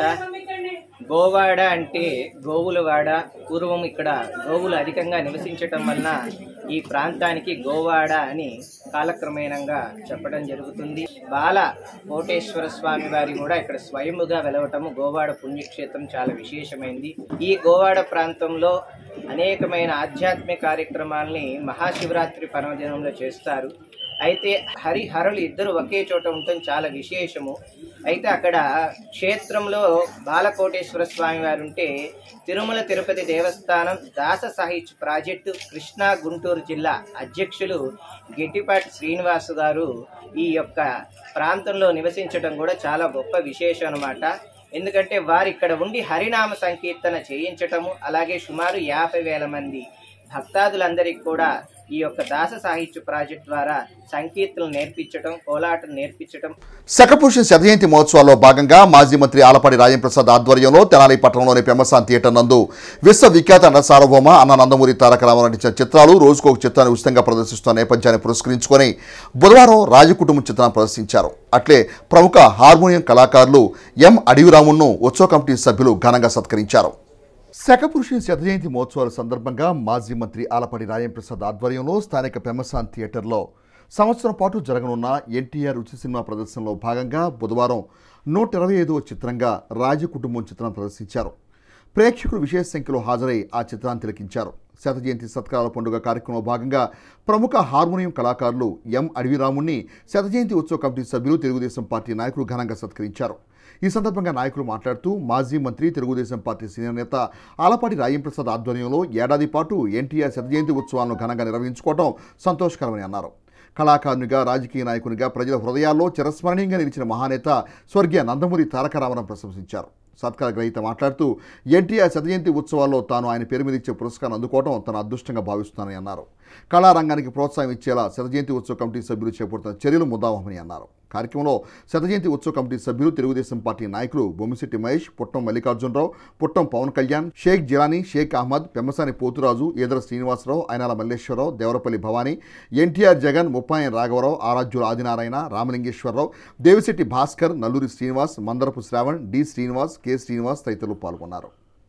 గోవాడ అంటే గోవుల వాడ పూర్వం ఇక్కడ గోవులు అధికంగా నివసించటం వలన ఈ ప్రాంతానికి గోవాడ అని కాలక్రమేణంగా చెప్పడం జరుగుతుంది బాల కోటేశ్వర స్వామి వారి కూడా ఇక్కడ స్వయముగా వెలవటము గోవాడ పుణ్యక్షేత్రం చాలా విశేషమైంది ఈ గోవాడ ప్రాంతంలో అనేకమైన ఆధ్యాత్మిక కార్యక్రమాల్ని మహాశివరాత్రి పర్వదినంలో చేస్తారు అయితే హరిహరులు ఇద్దరు ఒకే చోట ఉండటం చాలా విశేషము అయితే అక్కడ క్షేత్రంలో బాలకోటేశ్వర స్వామి వారు ఉంటే తిరుమల తిరుపతి దేవస్థానం దాస సాహిత్య ప్రాజెక్టు కృష్ణా గుంటూరు జిల్లా అధ్యక్షులు గెట్టిపాటి శ్రీనివాసు గారు ఈ యొక్క ప్రాంతంలో నివసించడం కూడా చాలా గొప్ప విశేషం అన్నమాట ఎందుకంటే వారు ఇక్కడ ఉండి హరినామ సంకీర్తన చేయించటము అలాగే సుమారు యాభై వేల మంది భక్తాదులందరికీ కూడా ఈ యొక్క దాస సాహిత్య ప్రాజెక్ట్ ద్వారా సంకీర్తనలు నేర్పించడం కోలాటం నేర్పించడం శకపురుష శతజయంతి మహోత్సవాల్లో భాగంగా మాజీ మంత్రి ఆలపాటి రాజేంద్ర ప్రసాద్ ఆధ్వర్యంలో తెనాలి పట్టణంలోని పెమ్మసాన్ థియేటర్ నందు విశ్వవిఖ్యాత నట సార్వభౌమ అన్న నందమూరి తారక రామారావు నటించిన చిత్రాలు రోజుకు ఒక చిత్రాన్ని ఉచితంగా ప్రదర్శిస్తున్న నేపథ్యాన్ని పురస్కరించుకొని బుధవారం రాజకుటుంబ చిత్రాన్ని ప్రదర్శించారు అట్లే ప్రముఖ హార్మోనియం కళాకారులు ఎం అడివిరామును ఉత్సవ కమిటీ సభ్యులు ఘనంగా సత్కరించారు శకపురుషుని శత జయంతి మహోత్సవాల సందర్భంగా మాజీ మంత్రి ఆలపాటి రాజేంద్ర ప్రసాద్ ఆధ్వర్యంలో స్థానిక పెమసాన్ థియేటర్లో సంవత్సరం పాటు జరగనున్న ఎన్టీఆర్ రుచి సినిమా ప్రదర్శనలో భాగంగా బుధవారం నూట ఇరవై ఐదవ చిత్రంగా రాజకుటుంబం చిత్రం ప్రదర్శించారు ప్రేక్షకులు విశేష సంఖ్యలో హాజరై ఆ చిత్రాన్ని తిలకించారు శత జయంతి సత్కారాల పండుగ కార్యక్రమంలో భాగంగా ప్రముఖ హార్మోనియం కళాకారులు ఎం అడవిరాముణ్ణి శత జయంతి ఉత్సవ కమిటీ సభ్యులు తెలుగుదేశం పార్టీ నాయకులు ఘనంగా సత్కరించారు ఈ సందర్భంగా నాయకులు మాట్లాడుతూ మాజీ మంత్రి తెలుగుదేశం పార్టీ సీనియర్ నేత ఆలపాటి రాజంప్రసాద్ ఆధ్వర్యంలో ఏడాది పాటు ఎన్టీఆర్ శత జయంతి ఉత్సవాలను ఘనంగా నిర్వహించుకోవడం సంతోషకరమని అన్నారు కళాకారునిగా రాజకీయ నాయకునిగా ప్రజల హృదయాల్లో చిరస్మరణీయంగా నిలిచిన మహానేత స్వర్గీయ నందమూరి తారక రామారావు ప్రశంసించారు సత్కార గ్రహీత మాట్లాడుతూ ఎన్టీఆర్ శతజయంతి ఉత్సవాల్లో తాను ఆయన పేరు మీద ఇచ్చే పురస్కారం అందుకోవడం తన అదృష్టంగా భావిస్తున్నానని అన్నారు కళారంగానికి ప్రోత్సాహం ఇచ్చేలా శతజయంతి ఉత్సవ కమిటీ సభ్యులు చేపడుతున్న చర్యలు ముద్దావహమని అన్నారు కార్యక్రమంలో శతజయంతి ఉత్సవ కమిటీ సభ్యులు తెలుగుదేశం పార్టీ నాయకులు బొమ్మిశెట్టి మహేష్ పుట్టం మల్లికార్జునరావు పుట్టం పవన్ కళ్యాణ్ షేక్ జిలానీ షేక్ అహ్మద్ పెమ్మసాని పోతురాజు ఈదర శ్రీనివాసరావు అయినాల మల్లేశ్వరరావు దేవరపల్లి భవానీ ఎన్టీఆర్ జగన్ ముప్పాయన రాఘవరావు ఆరాధ్యుల ఆదినారాయణ రామలింగేశ్వరరావు దేవిశెట్టి భాస్కర్ నల్లూరి శ్రీనివాస్ మందరపు శ్రావణ్ డి శ్రీనివాస్ కె శ్రీనివాస్ తదితరులు పాల్గొన్నారు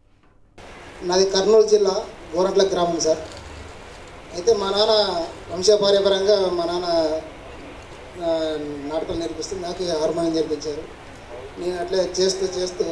నాది కర్నూలు జిల్లా గోరంట్ల గ్రామం సార్ అయితే మా నాన్న వంశపార్యపరంగా మా నాన్న ఆ, నాటకాలు నేర్పిస్తూ నాకు హార్మోనియం నేర్పించారు నేను అట్లే చేస్తూ చేస్తూ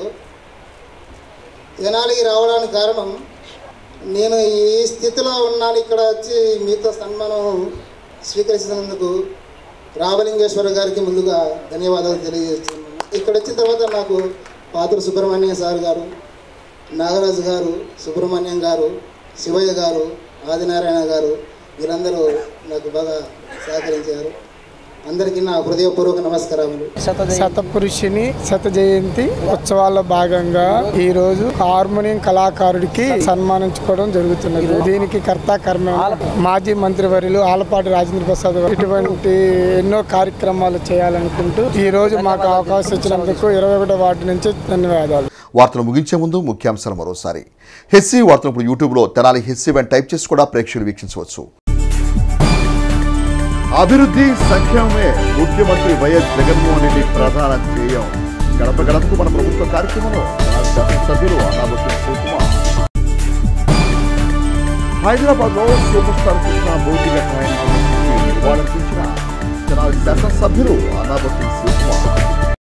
తెనాలికి రావడానికి కారణం నేను ఈ స్థితిలో ఉన్నాను ఇక్కడ వచ్చి మీతో సన్మానం స్వీకరించినందుకు రామలింగేశ్వర గారికి ముందుగా ధన్యవాదాలు తెలియజేస్తున్నాను ఇక్కడ వచ్చిన తర్వాత నాకు పాత్ర సుబ్రహ్మణ్యం సార్ గారు నాగరాజు గారు సుబ్రహ్మణ్యం గారు శివయ్య గారు ఆదినారాయణ గారు వీరందరూ నాకు బాగా సహకరించారు అందరికీ నా హృదయపూర్వక నమస్కారములు శతపురుషుని శత జయంతి ఉత్సవాల్లో భాగంగా ఈ రోజు హార్మోనియం కళాకారుడికి సన్మానించుకోవడం జరుగుతున్నది దీనికి కర్త కర్మ మాజీ మంత్రివర్యులు ఆలపాటి రాజేంద్ర ప్రసాద్ గారు ఇటువంటి ఎన్నో కార్యక్రమాలు చేయాలనుకుంటూ ఈ రోజు మాకు అవకాశం ఇచ్చినందుకు ఇరవై ఒకటో వార్డు నుంచి ధన్యవాదాలు వార్తలు ముగించే ముందు ముఖ్యాంశాలు మరోసారి హెస్సీ వార్తలు ఇప్పుడు యూట్యూబ్లో తెనాలి హెస్సీ వెంట టైప్ చేసి కూడా ప్రేక్షకులు వీక్షించవచ్చు అభివృద్ధి సంక్షేమమే ముఖ్యమంత్రి వైఎస్ జగన్మోహన్ రెడ్డి ప్రధాన ధ్యేయం గడప గడపకు మన ప్రభుత్వ కార్యక్రమంలో తెనాలి శాసనసభ్యులు అనాబతుల శివకుమార్ హైదరాబాద్ లో సూపర్ స్టార్ కృష్ణ భౌతిక కాయం నివాళులర్పించిన తెనాలి శాసనసభ్యులు అనాబతుల శివకుమార్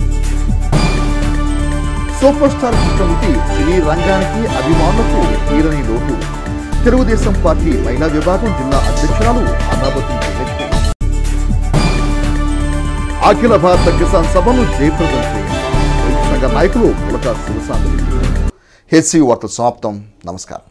సూపర్ స్టార్ కృష్ణమూర్తి సినీ రంగానికి అభిమానులకు తీరని లోటు తెలుగుదేశం పార్టీ మహిళా విభాగం జిల్లా అధ్యక్షురాలు అన్నాబతి జయలక్ష్మి అఖిల భారత కిసాన్ సభను జయప్రదం చేయండి రైతు సంఘ నాయకులు పులక శివసాంద్రి హెచ్సి వార్త సమాప్తం నమస్కారం